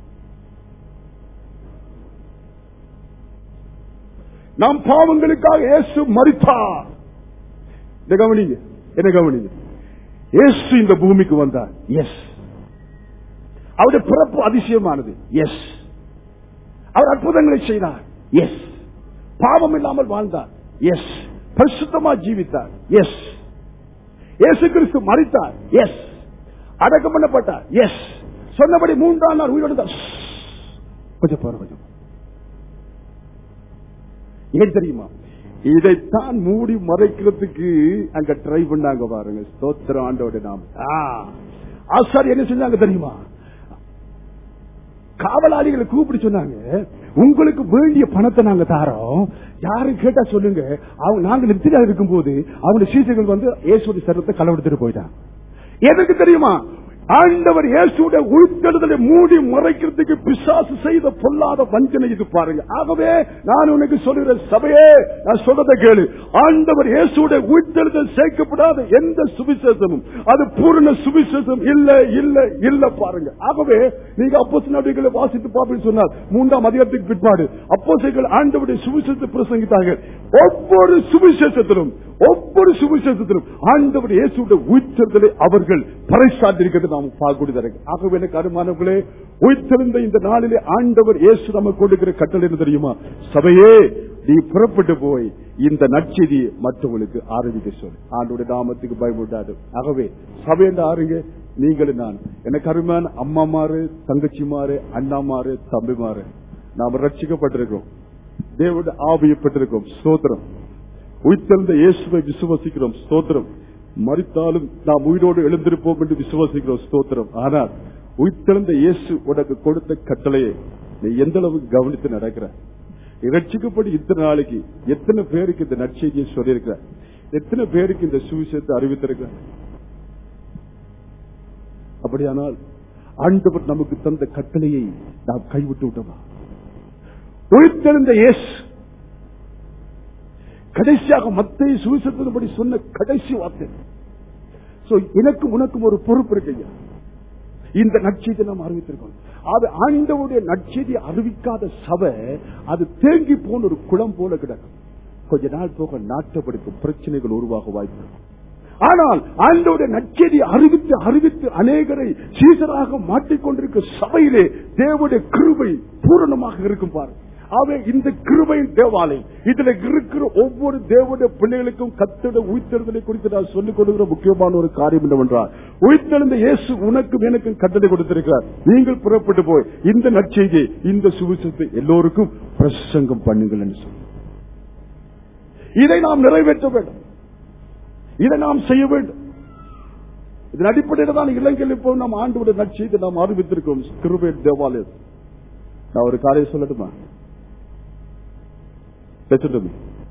நம் பாவங்களுக்காக இயேசு மறித்தார் இதை கவனிங்க என்ன கவனிங்க இயேசு இந்த பூமிக்கு வந்தார் எஸ் அவருடைய பிறப்பு அதிசயமானது எஸ் அவர் அற்புதங்களை செய்தார் எஸ் பாவம் இல்லாமல் வாழ்ந்தார் எஸ் பரிசுத்தமா ஜீவித்தார் எஸ் இயேசு கிறிஸ்து மறித்தார் எஸ் அடக்கம் பண்ணப்பட்டார் எஸ் சொன்னபடி மூன்றாம் நாள் உயிரோடு கொஞ்சம் பாரு கொஞ்சம் ஏன் தெரியுமா இதைத்தான் மூடி மறைக்கிறதுக்கு அங்க ட்ரை பண்ணாங்க பாருங்க ஸ்தோத்திரம் ஆண்டோட நாம ஆசாரி என்ன செஞ்சாங்க தெரியுமா காவலாளிகளை கூப்பிட்டு சொன்னாங்க உங்களுக்கு வேண்டிய பணத்தை நாங்க தாரோம் யாரு கேட்டா சொல்லுங்க அவங்க நாங்க நிறுத்தியா இருக்கும் போது அவங்க சீசர்கள் வந்து இயேசுடைய சரத்தை களவெடுத்துட்டு போயிட்டாங்க எதுக்கு தெரியுமா ஆண்டவர் இயேசுடைய உயிர்த்தெழுதலை மூடி மறைக்கிறதுக்கு பிசாசு செய்த பொல்லாத வஞ்சனை இது பாருங்க ஆகவே நான் உனக்கு சொல்லுகிற சபையே நான் சொல்றதை கேளு ஆண்டவர் இயேசுடைய உயிர்த்தெழுதல் சேர்க்கப்படாத எந்த சுவிசேஷமும் அது பூரண சுவிசேஷம் இல்ல இல்ல இல்ல பாருங்க ஆகவே நீங்க அப்போ நடிகளை வாசித்து பார்ப்பீங்க சொன்னார் மூன்றாம் அதிகாரத்துக்கு பிற்பாடு அப்போ ஆண்டவருடைய சுவிசேஷத்தை பிரசங்கித்தாங்க ஒவ்வொரு சுவிசேஷத்திலும் ஒவ்வொரு சுவிசேஷத்திலும் ஆண்டவர் இயேசுடைய உயிர்த்தெழுதலை அவர்கள் பறைசாட்டிருக்கிறது நாம் பார்க்கக்கூடியதாக ஆகவே எனக்கு அருமானவர்களே உயிர்த்தெழுந்த இந்த நாளிலே ஆண்டவர் இயேசு நமக்கு கொடுக்கிற கட்டளை என்ன தெரியுமா சபையே நீ புறப்பட்டு போய் இந்த நற்செய்தி மற்றவங்களுக்கு ஆரம்பிக்க சொல்லு ஆண்டோட நாமத்துக்கு பயப்படாது ஆகவே சபை என்று ஆறுங்க நீங்களும் நான் எனக்கு அருமையான அம்மாமாரு தங்கச்சிமாரு அண்ணாமாரு தம்பிமாரு நாம் ரட்சிக்கப்பட்டிருக்கோம் தேவோட ஆவியப்பட்டிருக்கோம் சோத்திரம் உயிர்த்தெழுந்த இயேசுவை விசுவசிக்கிறோம் ஸ்தோத்திரம் மறித்தாலும் நாம் உயிரோடு எழுந்திருப்போம் என்று விசுவாசிக்கிறோம் ஸ்தோத்திரம் ஆனால் உயிர்த்தெழுந்த இயேசு உனக்கு கொடுத்த கட்டளையை நீ எந்த அளவுக்கு கவனித்து நடக்கிற ரட்சிக்கப்படி இத்தனை நாளைக்கு எத்தனை பேருக்கு இந்த நற்செய்தியை சொல்லியிருக்கிற எத்தனை பேருக்கு இந்த சுவிசேஷத்தை அறிவித்திருக்கிற அப்படியானால் ஆண்டவர் நமக்கு தந்த கட்டளையை நாம் கைவிட்டு விட்டோமா உயிர்த்தெழுந்த இயேசு கடைசியாக மத்திய சுவிசத்தின்படி சொன்ன கடைசி வார்த்தை So, எனக்கும் உனக்கும் ஒரு பொறுப்பு இருக்கு ஐயா இந்த நற்செய்தி நாம் அறிவித்திருக்கோம் அது ஆண்டவுடைய நற்செய்தி அறிவிக்காத சபை அது தேங்கி போன ஒரு குளம் போல கிடக்கும் கொஞ்ச நாள் போக நாட்டப்படுத்தும் பிரச்சனைகள் உருவாக வாய்ப்பு இருக்கு. ஆனால் ஆண்டோடைய நற்செய்தி அறிவித்து அறிவித்து அநேகரை சீசராக மாட்டிக்கொண்டிருக்க சபையிலே தேவனுடைய கிருபை பூரணமாக இருக்கும் பாரு ஆகவே இந்த கிருபையின் தேவாலயம் இதுல இருக்கிற ஒவ்வொரு தேவனுடைய பிள்ளைகளுக்கும் கத்திட உயிர்த்தெழுதலை குறித்து நான் சொல்லிக் கொடுக்கிற முக்கியமான ஒரு காரியம் என்னவென்றால் உயிர்த்தெழுந்த இயேசு உனக்கும் எனக்கும் கட்டளை கொடுத்திருக்கிறார் நீங்கள் புறப்பட்டு போய் இந்த நற்செய்தியை இந்த சுவிசத்தை எல்லோருக்கும் பிரசங்கம் பண்ணுங்கள் என்று சொல்லி இதை நாம் நிறைவேற்ற வேண்டும் இதை நாம் செய்ய வேண்டும் இதன் அடிப்படையில் தான் இலங்கையில் இப்போ நாம் ஆண்டு நற்செய்தி நாம் அறிவித்திருக்கோம் கிருபை தேவாலயம் நான் ஒரு காரியம் சொல்லட்டுமா பேசட்டுமே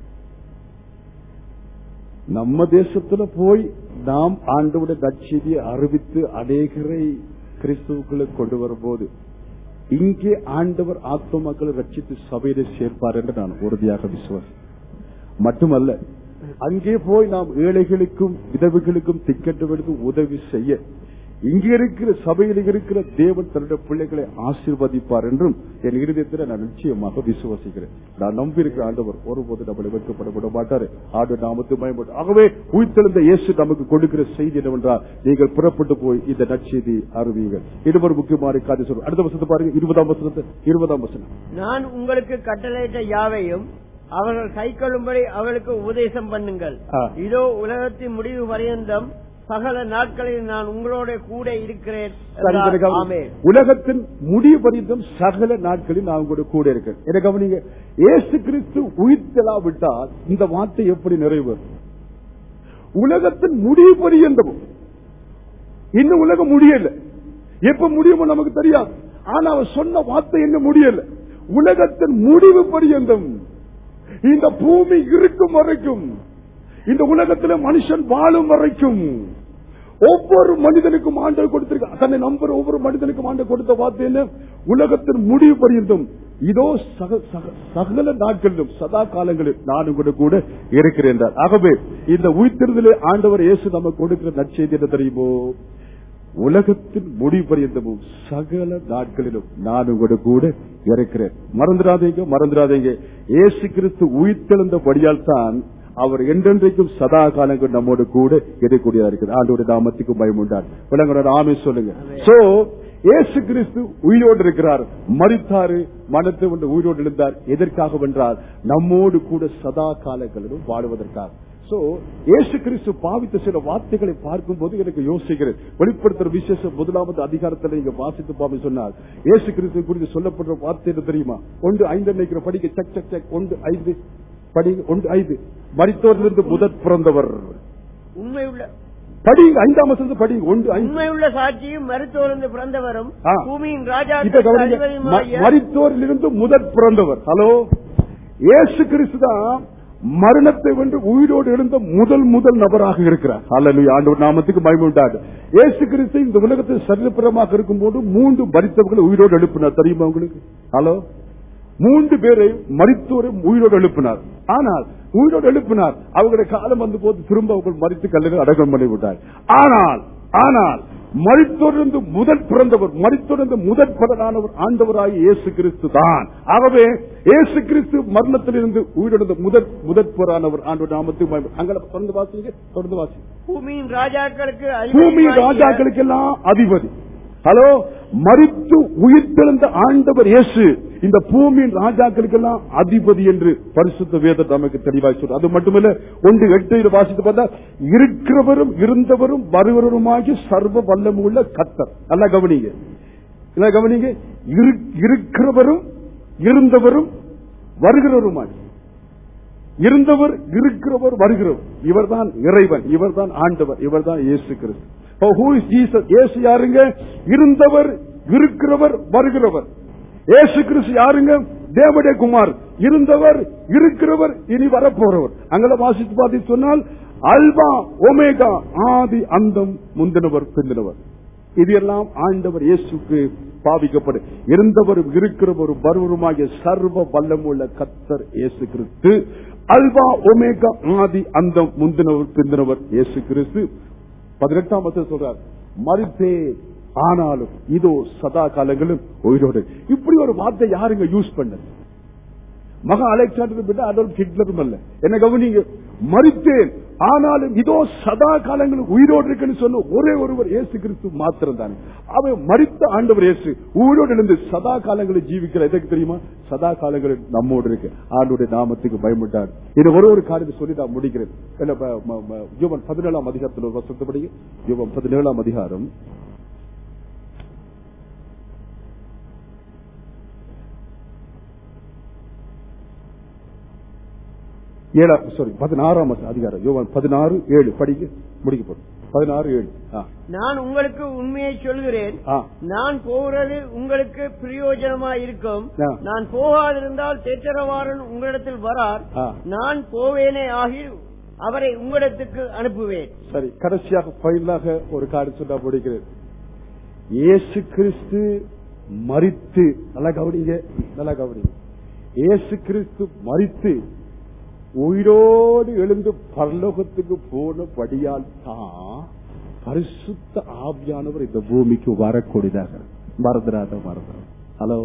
நம்ம தேசத்துல போய் நாம் ஆண்டவுடைய நற்செய்தியை அறிவித்து அநேகரை கிறிஸ்துவுக்குள்ள கொண்டு வரும்போது இங்கே ஆண்டவர் ஆத்ம மக்களை ரட்சித்து சபையில சேர்ப்பார் என்று நான் உறுதியாக விசுவாசம் மட்டுமல்ல அங்கே போய் நாம் ஏழைகளுக்கும் விதவைகளுக்கும் திக்கெட்டவர்களுக்கு உதவி செய்ய இங்க இருக்கிற சபையில் இருக்கிற தேவன் தன்னுடைய பிள்ளைகளை ஆசீர்வதிப்பார் என்றும் என் இருதயத்தில் நான் நிச்சயமாக விசுவாசிக்கிறேன் நான் நம்பியிருக்கிற ஆண்டவர் ஒருபோது நம்மளை வெட்கப்பட விட மாட்டாரு ஆண்டு நாமத்து பயன்படும் ஆகவே உயிர்த்தெழுந்த இயேசு நமக்கு கொடுக்கிற செய்தி என்னவென்றால் நீங்கள் புறப்பட்டு போய் இந்த நற்செய்தி அறிவியுங்கள் இது ஒரு முக்கியமான காரியம் சொல்றேன் அடுத்த வசனத்தை பாருங்க இருபதாம் வசனத்தை இருபதாம் வசனம் நான் உங்களுக்கு கட்டளையிட்ட யாவையும் அவர்கள் கை கொள்ளும்படி அவர்களுக்கு உபதேசம் பண்ணுங்கள் ஆ. இதோ உலகத்தின் முடிவு பரியந்தம் சகல நாட்களில் நான் உங்களோட கூட இருக்கிறேன் சரி, என்றார். இதை கவனி. ஆமென். உலகத்தின் முடிவு பரிந்தும் சகல நாட்களில் நான் கூட கூட இருக்கேன் என்ன கவனிங்க இயேசு கிறிஸ்து உயிர்த்தலா விட்டால் இந்த வார்த்தை எப்படி நிறைவேறும் உலகத்தின் முடிவு பரியந்தமும் இன்னும் உலகம் முடியல எப்ப முடியுமோ நமக்கு தெரியாது ஆனா அவர் சொன்ன வார்த்தை என்ன முடியல உலகத்தின் முடிவு பரியந்தம் இந்த பூமி இருக்கும் வரைக்கும் இந்த உலகத்துல மனுஷன் வாழும் வரைக்கும் ஒவ்வொரு மனிதனுக்கும் ஆண்டவர் கொடுத்திருக்க தன்னை நம்புற ஒவ்வொரு மனிதனுக்கும் ஆண்டவர் கொடுத்த வார்த்தை என்ன உலகத்தின் முடிவு பரியந்தம் இதோ சக- சக- சகல நாட்களிலும் சதா காலங்களில் நானும் கூட கூட இருக்கிறேன் என்றார். ஆகவே இந்த உயிர்த்தெழுதலே ஆண்டவர் இயேசு நமக்கு கொடுக்கிற நற்செய்தி என்ன தெரியுமோ உலகத்தின் முடிவு பரியந்தமும் சகல நாட்களிலும் நானும் கூட கூட இருக்கிறேன் மறந்துடாதீங்க மறந்துடாதீங்க இயேசு கிறிஸ்து உயிர்த்தெழுந்தபடியால் தான் அவர் என்றென்றைக்கும் சதா காலங்கள் நம்மோடு கூட இருக்கக்கூடியதா இருக்குது ஆண்டோட நாமத்துக்கு பயம் உண்டார் விலங்கோட ஆமை சொல்லுங்க சோ இயேசு கிறிஸ்து உயிரோடு இருக்கிறார் மறித்தாரு மனத்தை கொண்டு உயிரோடு எழுந்தார் எதற்காக வென்றால் நம்மோடு கூட சதா காலங்களிலும் வாழுவதற்காக சோ இயேசு கிறிஸ்து பாவித்த சில வார்த்தைகளை பார்க்கும்போது எனக்கு யோசிக்கிறேன் வெளிப்படுத்துற விசேஷம் முதலாவது அதிகாரத்தில் நீங்க வாசித்து பாவி சொன்னார் இயேசு கிறிஸ்து குறித்து சொல்லப்படுற வார்த்தை என்ன தெரியுமா ஒன்று ஐந்து நினைக்கிற படிக்க சக் சக் சக் ஒன்று ஐந்து படிங்க ஒன்று ஐந்து மரித்தோரிலிருந்து முதற் பிறந்தவர் உண்மையுள்ள படிங்க ஐந்தாம் வசனத்தை படிங்க ஒன்று ஐந்து உண்மையுள்ள சாட்சியும் மருத்துவருந்து பிறந்தவரும் ஆ. பூமியின் இப்ப ராஜாக்கள் கவனிங்க ம- அதிபதியுமாகிய மரித்தோரிலிருந்து முதற் பிறந்தவர் ஹலோ இயேசு கிறிஸ்து தான் மரணத்தை வென்று உயிரோடு எழுந்த முதல் முதல் நபராக இருக்கிறார் அல்ல ஆண்டவர் நாமத்துக்கு மகிமை உண்டாது இயேசு கிறிஸ்து இந்த உலகத்தில் சரீரப்புறமாக இருக்கும்போது மூன்று மரித்தவர்களை உயிரோடு எழுப்பினார் தெரியுமா உங்களுக்கு ஹலோ மூன்று பேரை மரித்தோரை உயிரோடு எழுப்பினார் ஆனால் உயிரோடு எழுப்பினார் அவங்களுடைய காலம் வந்த போது திரும்ப அவர்கள் மறித்து கல்லறை அடக்கம் பண்ணி விட்டார் ஆனால் ஆனால் மறித்தொடர்ந்து முதல் பிறந்தவர் மறித்தொடர்ந்து முதல் பலனானவர் ஆண்டவராகிய இயேசு கிறிஸ்து தான் ஆகவே இயேசு கிறிஸ்து மரணத்திலிருந்து உயிரிழந்த முதற் முதற் போரானவர் ஆண்டவர் நாமத்துக்கு அங்கே தொடர்ந்து வாசிங்க தொடர்ந்து வாசி பூமியின் ராஜாக்களுக்கு பூமி அதிபதியுமாகிய ராஜாக்களுக்கெல்லாம் அதிபதி ஹலோ மறித்து உயிர்த்தெழுந்த ஆண்டவர் இயேசு இந்த பூமியின் ராஜாக்களுக்கெல்லாம் அதிபதி என்று பரிசுத்த வேதம் நமக்கு தெளிவாய் சொல்ற அது மட்டுமல்ல ஒன்று எட்டு வாசித்து பார்த்தா இருக்கிறவரும் இருந்தவரும் வருகிறவருமாகி சர்வ வல்லமுள்ள கத்தர் நல்லா கவனிங்க நல்லா கவனிங்க இரு- இருக்கிறவரும் இருந்தவரும் வருகிறவருமாகி இருந்தவர் இருக்கிறவர் வருகிறவர் இவர்தான் இறைவன் இவர்தான் ஆண்டவர் இவர்தான் இயேசு கிறிஸ்து Oh, who is Jesus? இயேசு யாருங்க இருந்தவர் இருக்கிறவர் வருகிறவர் இயேசு கிறிஸ்து யாருங்க தேவடைய குமார் இருந்தவர் இருக்கிறவர் இனி வரப்போறவர் அங்கே வாசித்து பார்த்து சொன்னால் அல்பா ஒமேகா ஆதி அந்தம் முந்தினவர் பிந்தினவர் இது எல்லாம் ஆண்டவர் இயேசுக்கு பாவிக்கப்படும் இருந்தவரும் இருக்கிறவரும் வருவருமாகிய சர்வ வல்லமுள்ள கத்தர் இயேசு கிறிஸ்து அல்வா ஒமேகா ஆதி அந்தம் முந்தினவர் பிந்தினவர் இயேசு கிறிஸ்து பதினெட்டாம் வசனம் சொல்றார் மறித்தே ஆனாலும் இதோ சதா காலங்களும் உயிரோடு இப்படி ஒரு வார்த்தை யாருங்க யூஸ் பண்ணது மகா அலெக்சாண்டர் விட அடோல்ப் ஹிட்லரும் அல்ல என்ன கவனிங்க மறித்தேன் ஆனாலும் இதோ சதா காலங்களும் உயிரோடு இருக்குன்னு சொன்ன ஒரே ஒருவர் இயேசு கிறிஸ்து மாத்திரம் தானே அவன் மறித்த ஆண்டவர் இயேசு உயிரோடு இருந்து சதா காலங்களை ஜீவிக்கிற எதுக்கு தெரியுமா சதா காலங்களில் நம்மோடு இருக்கு ஆண்டுடைய நாமத்துக்கு பயமுட்டார் இது ஒரு ஒரு காரியத்தை சொல்லி நான் முடிக்கிறேன் என்ன, ப- ம- ம- யோவான் பதினேழாம் அதிகாரத்தில் ஒரு வசனத்தை யோவன் பதினேழாம் அதிகாரம் ஏழாம் சாரி பதினாறாம் வசனம் அதிகாரம் யோவான் பதினாறு ஏழு படிக்க முடிக்க போறோம் பதினாறு ஏழு ஆ, நான் உங்களுக்கு உண்மையை சொல்கிறேன் ஆ. நான் போகிறது உங்களுக்கு பிரயோஜனமா இருக்கும் ஆ. நான் போகாதிருந்தால் தேற்றரவாரன் உங்களிடத்தில் வரார் ஆ. நான் போவேனே ஆகி அவரை உங்களிடத்துக்கு அனுப்புவேன் சரி கடைசியாக ஃபைனலாக ஒரு காரியம் சொல்ல முடிக்கிறேன் இயேசு கிறிஸ்து மரித்து நல்லா கவனிங்க நல்லா கவனிங்க இயேசு கிறிஸ்து மரித்து உயிரோடு எழுந்து பரலோகத்துக்கு போனபடியால் தான் பரிசுத்த ஆவியானவர் இந்த பூமிக்கு வரக்கூடியதாக மறந்துடாத மறந்துடாத ஹலோ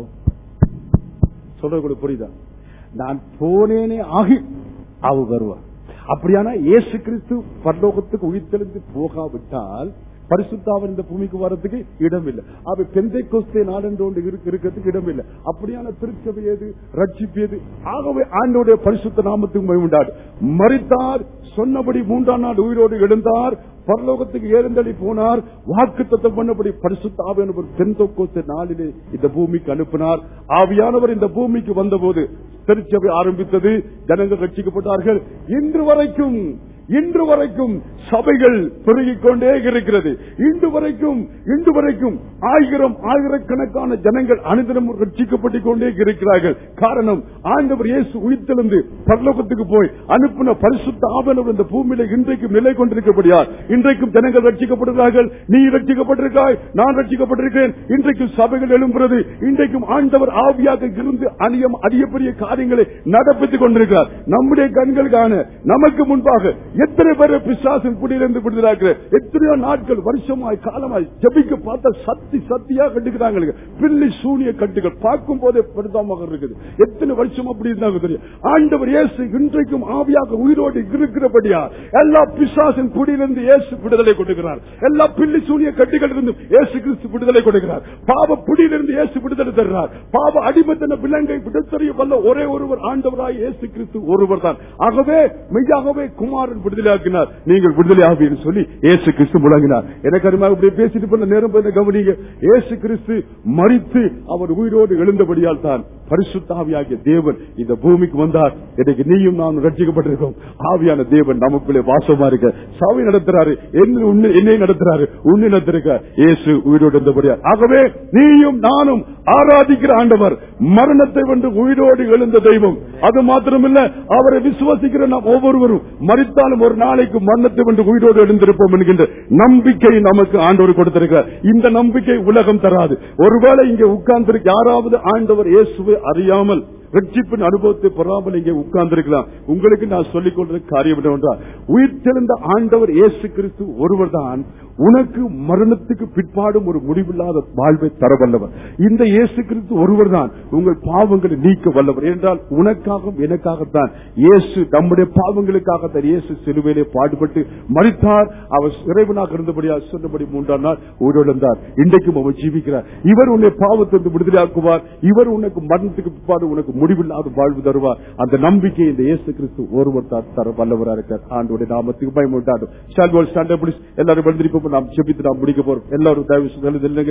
சொல்றது புரியுதா நான் போனேனே ஆகி அவ வருவார் அப்படியானா இயேசு கிறிஸ்து பரலோகத்துக்கு உயிர்த்தெழுந்து போகாவிட்டால் பரிசுத்தாவன் இந்த பூமிக்கு வரதுக்கு இடம் இல்லை அவை பெந்தை கொஸ்தே நாடென்று ஒன்று இருக்கு- இருக்கிறதுக்கு இடம் இல்லை அப்படியான திருச்சபை ஏது ரட்சிப்பு ஏது ஆகவே ஆண்டோடைய பரிசுத்த நாமத்துக்கு மகிழ்ந்தார் மறித்தார் சொன்னபடி மூன்றாம் நாள் உயிரோடு எழுந்தார் பரலோகத்துக்கு ஏறந்தளி போனார் வாக்கு தத்தம் பண்ணபடி பரிசுத்த ஆவியானவர் பெந்தோக்கோஸ்தே நாளிலே இந்த பூமிக்கு அனுப்பினார் ஆவியானவர் இந்த பூமிக்கு வந்தபோது திருச்சபை ஆரம்பித்தது ஜனங்கள் ரட்சிக்கப்பட்டார்கள் இன்று வரைக்கும் இன்று வரைக்கும் சபைகள் பெருகிக் கொண்டே இருக்கிறது இன்று வரைக்கும் இன்று வரைக்கும் ஆயிரம் ஆயிரக்கணக்கான ஜனங்கள் அனுதினமும் ரட்சிக்கப்பட்டுக் கொண்டே இருக்கிறார்கள் காரணம் ஆண்டவர் இயேசு உயிர்த்தெழுந்து பரலோகத்துக்கு போய் அனுப்பின பரிசுத்த ஆவணம் இந்த பூமியில இன்றைக்கும் நிலை கொண்டிருக்கபடியால் இன்றைக்கும் ஜனங்கள் ரட்சிக்கப்படுகிறார்கள் நீ ரட்சிக்கப்பட்டிருக்காய் நான் ரட்சிக்கப்பட்டிருக்கிறேன் இன்றைக்கும் சபைகள் எழும்புகிறது இன்றைக்கும் ஆண்டவர் ஆவியாக இருந்து அணியம் அதிக பெரிய காரியங்களை நடப்பித்துக் கொண்டிருக்கிறார் நம்முடைய கண்கள் காண நமக்கு முன்பாக எத்தனை பேர் பிசாசின் குடியிலிருந்து விடுதலாக்கிற எத்தனையோ நாட்கள் வருஷமாய் காலமாய் ஜபிக்க பார்த்தா சத்தி சத்தியா கட்டுக்கிறாங்க பில்லி சூனிய கட்டுகள் பார்க்கும் போதே பரிதாபமாக இருக்குது எத்தனை வருஷம் அப்படி இருந்தாங்க தெரியும் ஆண்டவர் இயேசு இன்றைக்கும் ஆவியாக உயிரோடு இருக்கிறபடியா எல்லா பிசாசின் குடியிலிருந்து இயேசு விடுதலை கொடுக்கிறார் எல்லா பில்லி சூனிய கட்டுகளிலிருந்து இயேசு கிறிஸ்து விடுதலை கொடுக்கிறார் பாவ புடியிலிருந்து இயேசு விடுதலை தருகிறார் பாவ அடிமத்தன விலங்கை விடுத்தறிய வல்ல ஒரே ஒருவர் ஆண்டவராய் இயேசு கிறிஸ்து ஒருவர் தான் ஆகவே மெய்யாகவே குமாரன் விடுதலையாக்கினார் நீங்கள் விடுதலை ஆவீர்கள் சொல்லி இயேசு கிறிஸ்து முழங்கினார் எனக்கு அருமையாக இப்படி பேசிட்டு பண்ண நேரம் போய் கவனிங்க இயேசு கிறிஸ்து மறித்து அவர் உயிரோடு எழுந்தபடியால் தான் பரிசுத்தாவியாகிய தேவன் இந்த பூமிக்கு வந்தார் இன்னைக்கு நீயும் நான் ரட்சிக்கப்பட்டிருக்கோம் ஆவியான தேவன் நமக்குள்ளே வாசமா இருக்க சாவி நடத்துறாரு என்ன உன்னை- என்னை நடத்துறாரு உன்னை நடத்திருக்க இயேசு உயிரோடு இருந்தபடியா ஆகவே நீயும் நானும் ஆராதிக்கிற ஆண்டவர் மரணத்தை வென்று உயிரோடு எழுந்த தெய்வம் அது மாத்திரமில்ல அவரை விசுவாசிக்கிற நாம் ஒவ்வொருவரும் மறித்தாலும் ஒரு நாளைக்கு மரணத்தை வென்று உயிரோடு எழுந்திருப்போம் என்கின்ற நம்பிக்கை நமக்கு ஆண்டவர் கொடுத்திருக்கிறார் இந்த நம்பிக்கை உலகம் தராது ஒருவேளை இங்கே உட்கார்ந்திருக்க யாராவது ஆண்டவர் இயேசுவை அறியாமல் ரட்சிப்பின் அனுபவத்தை பெறாமல் இங்கே உட்கார்ந்திருக்கலாம் உங்களுக்கு நான் சொல்லிக் கொள்ற காரியம் என்னவென்றால் உயிர்த்தெழுந்த ஆண்டவர் இயேசு கிறிஸ்து ஒருவர் தான் உனக்கு மரணத்துக்கு பிற்பாடும் ஒரு முடிவில்லாத வாழ்வை தர வல்லவர் இந்த இயேசு கிறிஸ்து ஒருவர் தான் உங்கள் பாவங்களை நீக்க வல்லவர் என்றால் உனக்காகவும் எனக்காகத்தான் இயேசு நம்முடைய பாவங்களுக்காகத்தான் இயேசு சிலுவையிலே பாடுபட்டு மறித்தார் அவர் இறைவனாக இருந்தபடியா சொன்னபடி மூன்றாம் நாள் உயிரிழந்தார் இன்றைக்கும் அவர் ஜீவிக்கிறார் இவர் உன்னை பாவத்திலிருந்து விடுதலையாக்குவார் இவர் உனக்கு மரணத்துக்கு பிற்பாடு உனக்கு முடிவில்லாத வாழ்வு தருவார் அந்த நம்பிக்கை இந்த இயேசு கிறிஸ்து ஒருவர் தான் தர வல்லவராக இருக்கார் ஆண்டோட நாமத்துக்கு பயமுண்டாடும் எல்லாரும் எழுந்திருப்போம் நாம் ஜெபித்து நாம் முடிக்க போறோம் எல்லாரும் தயவு செய்து எழுந்திருங்க.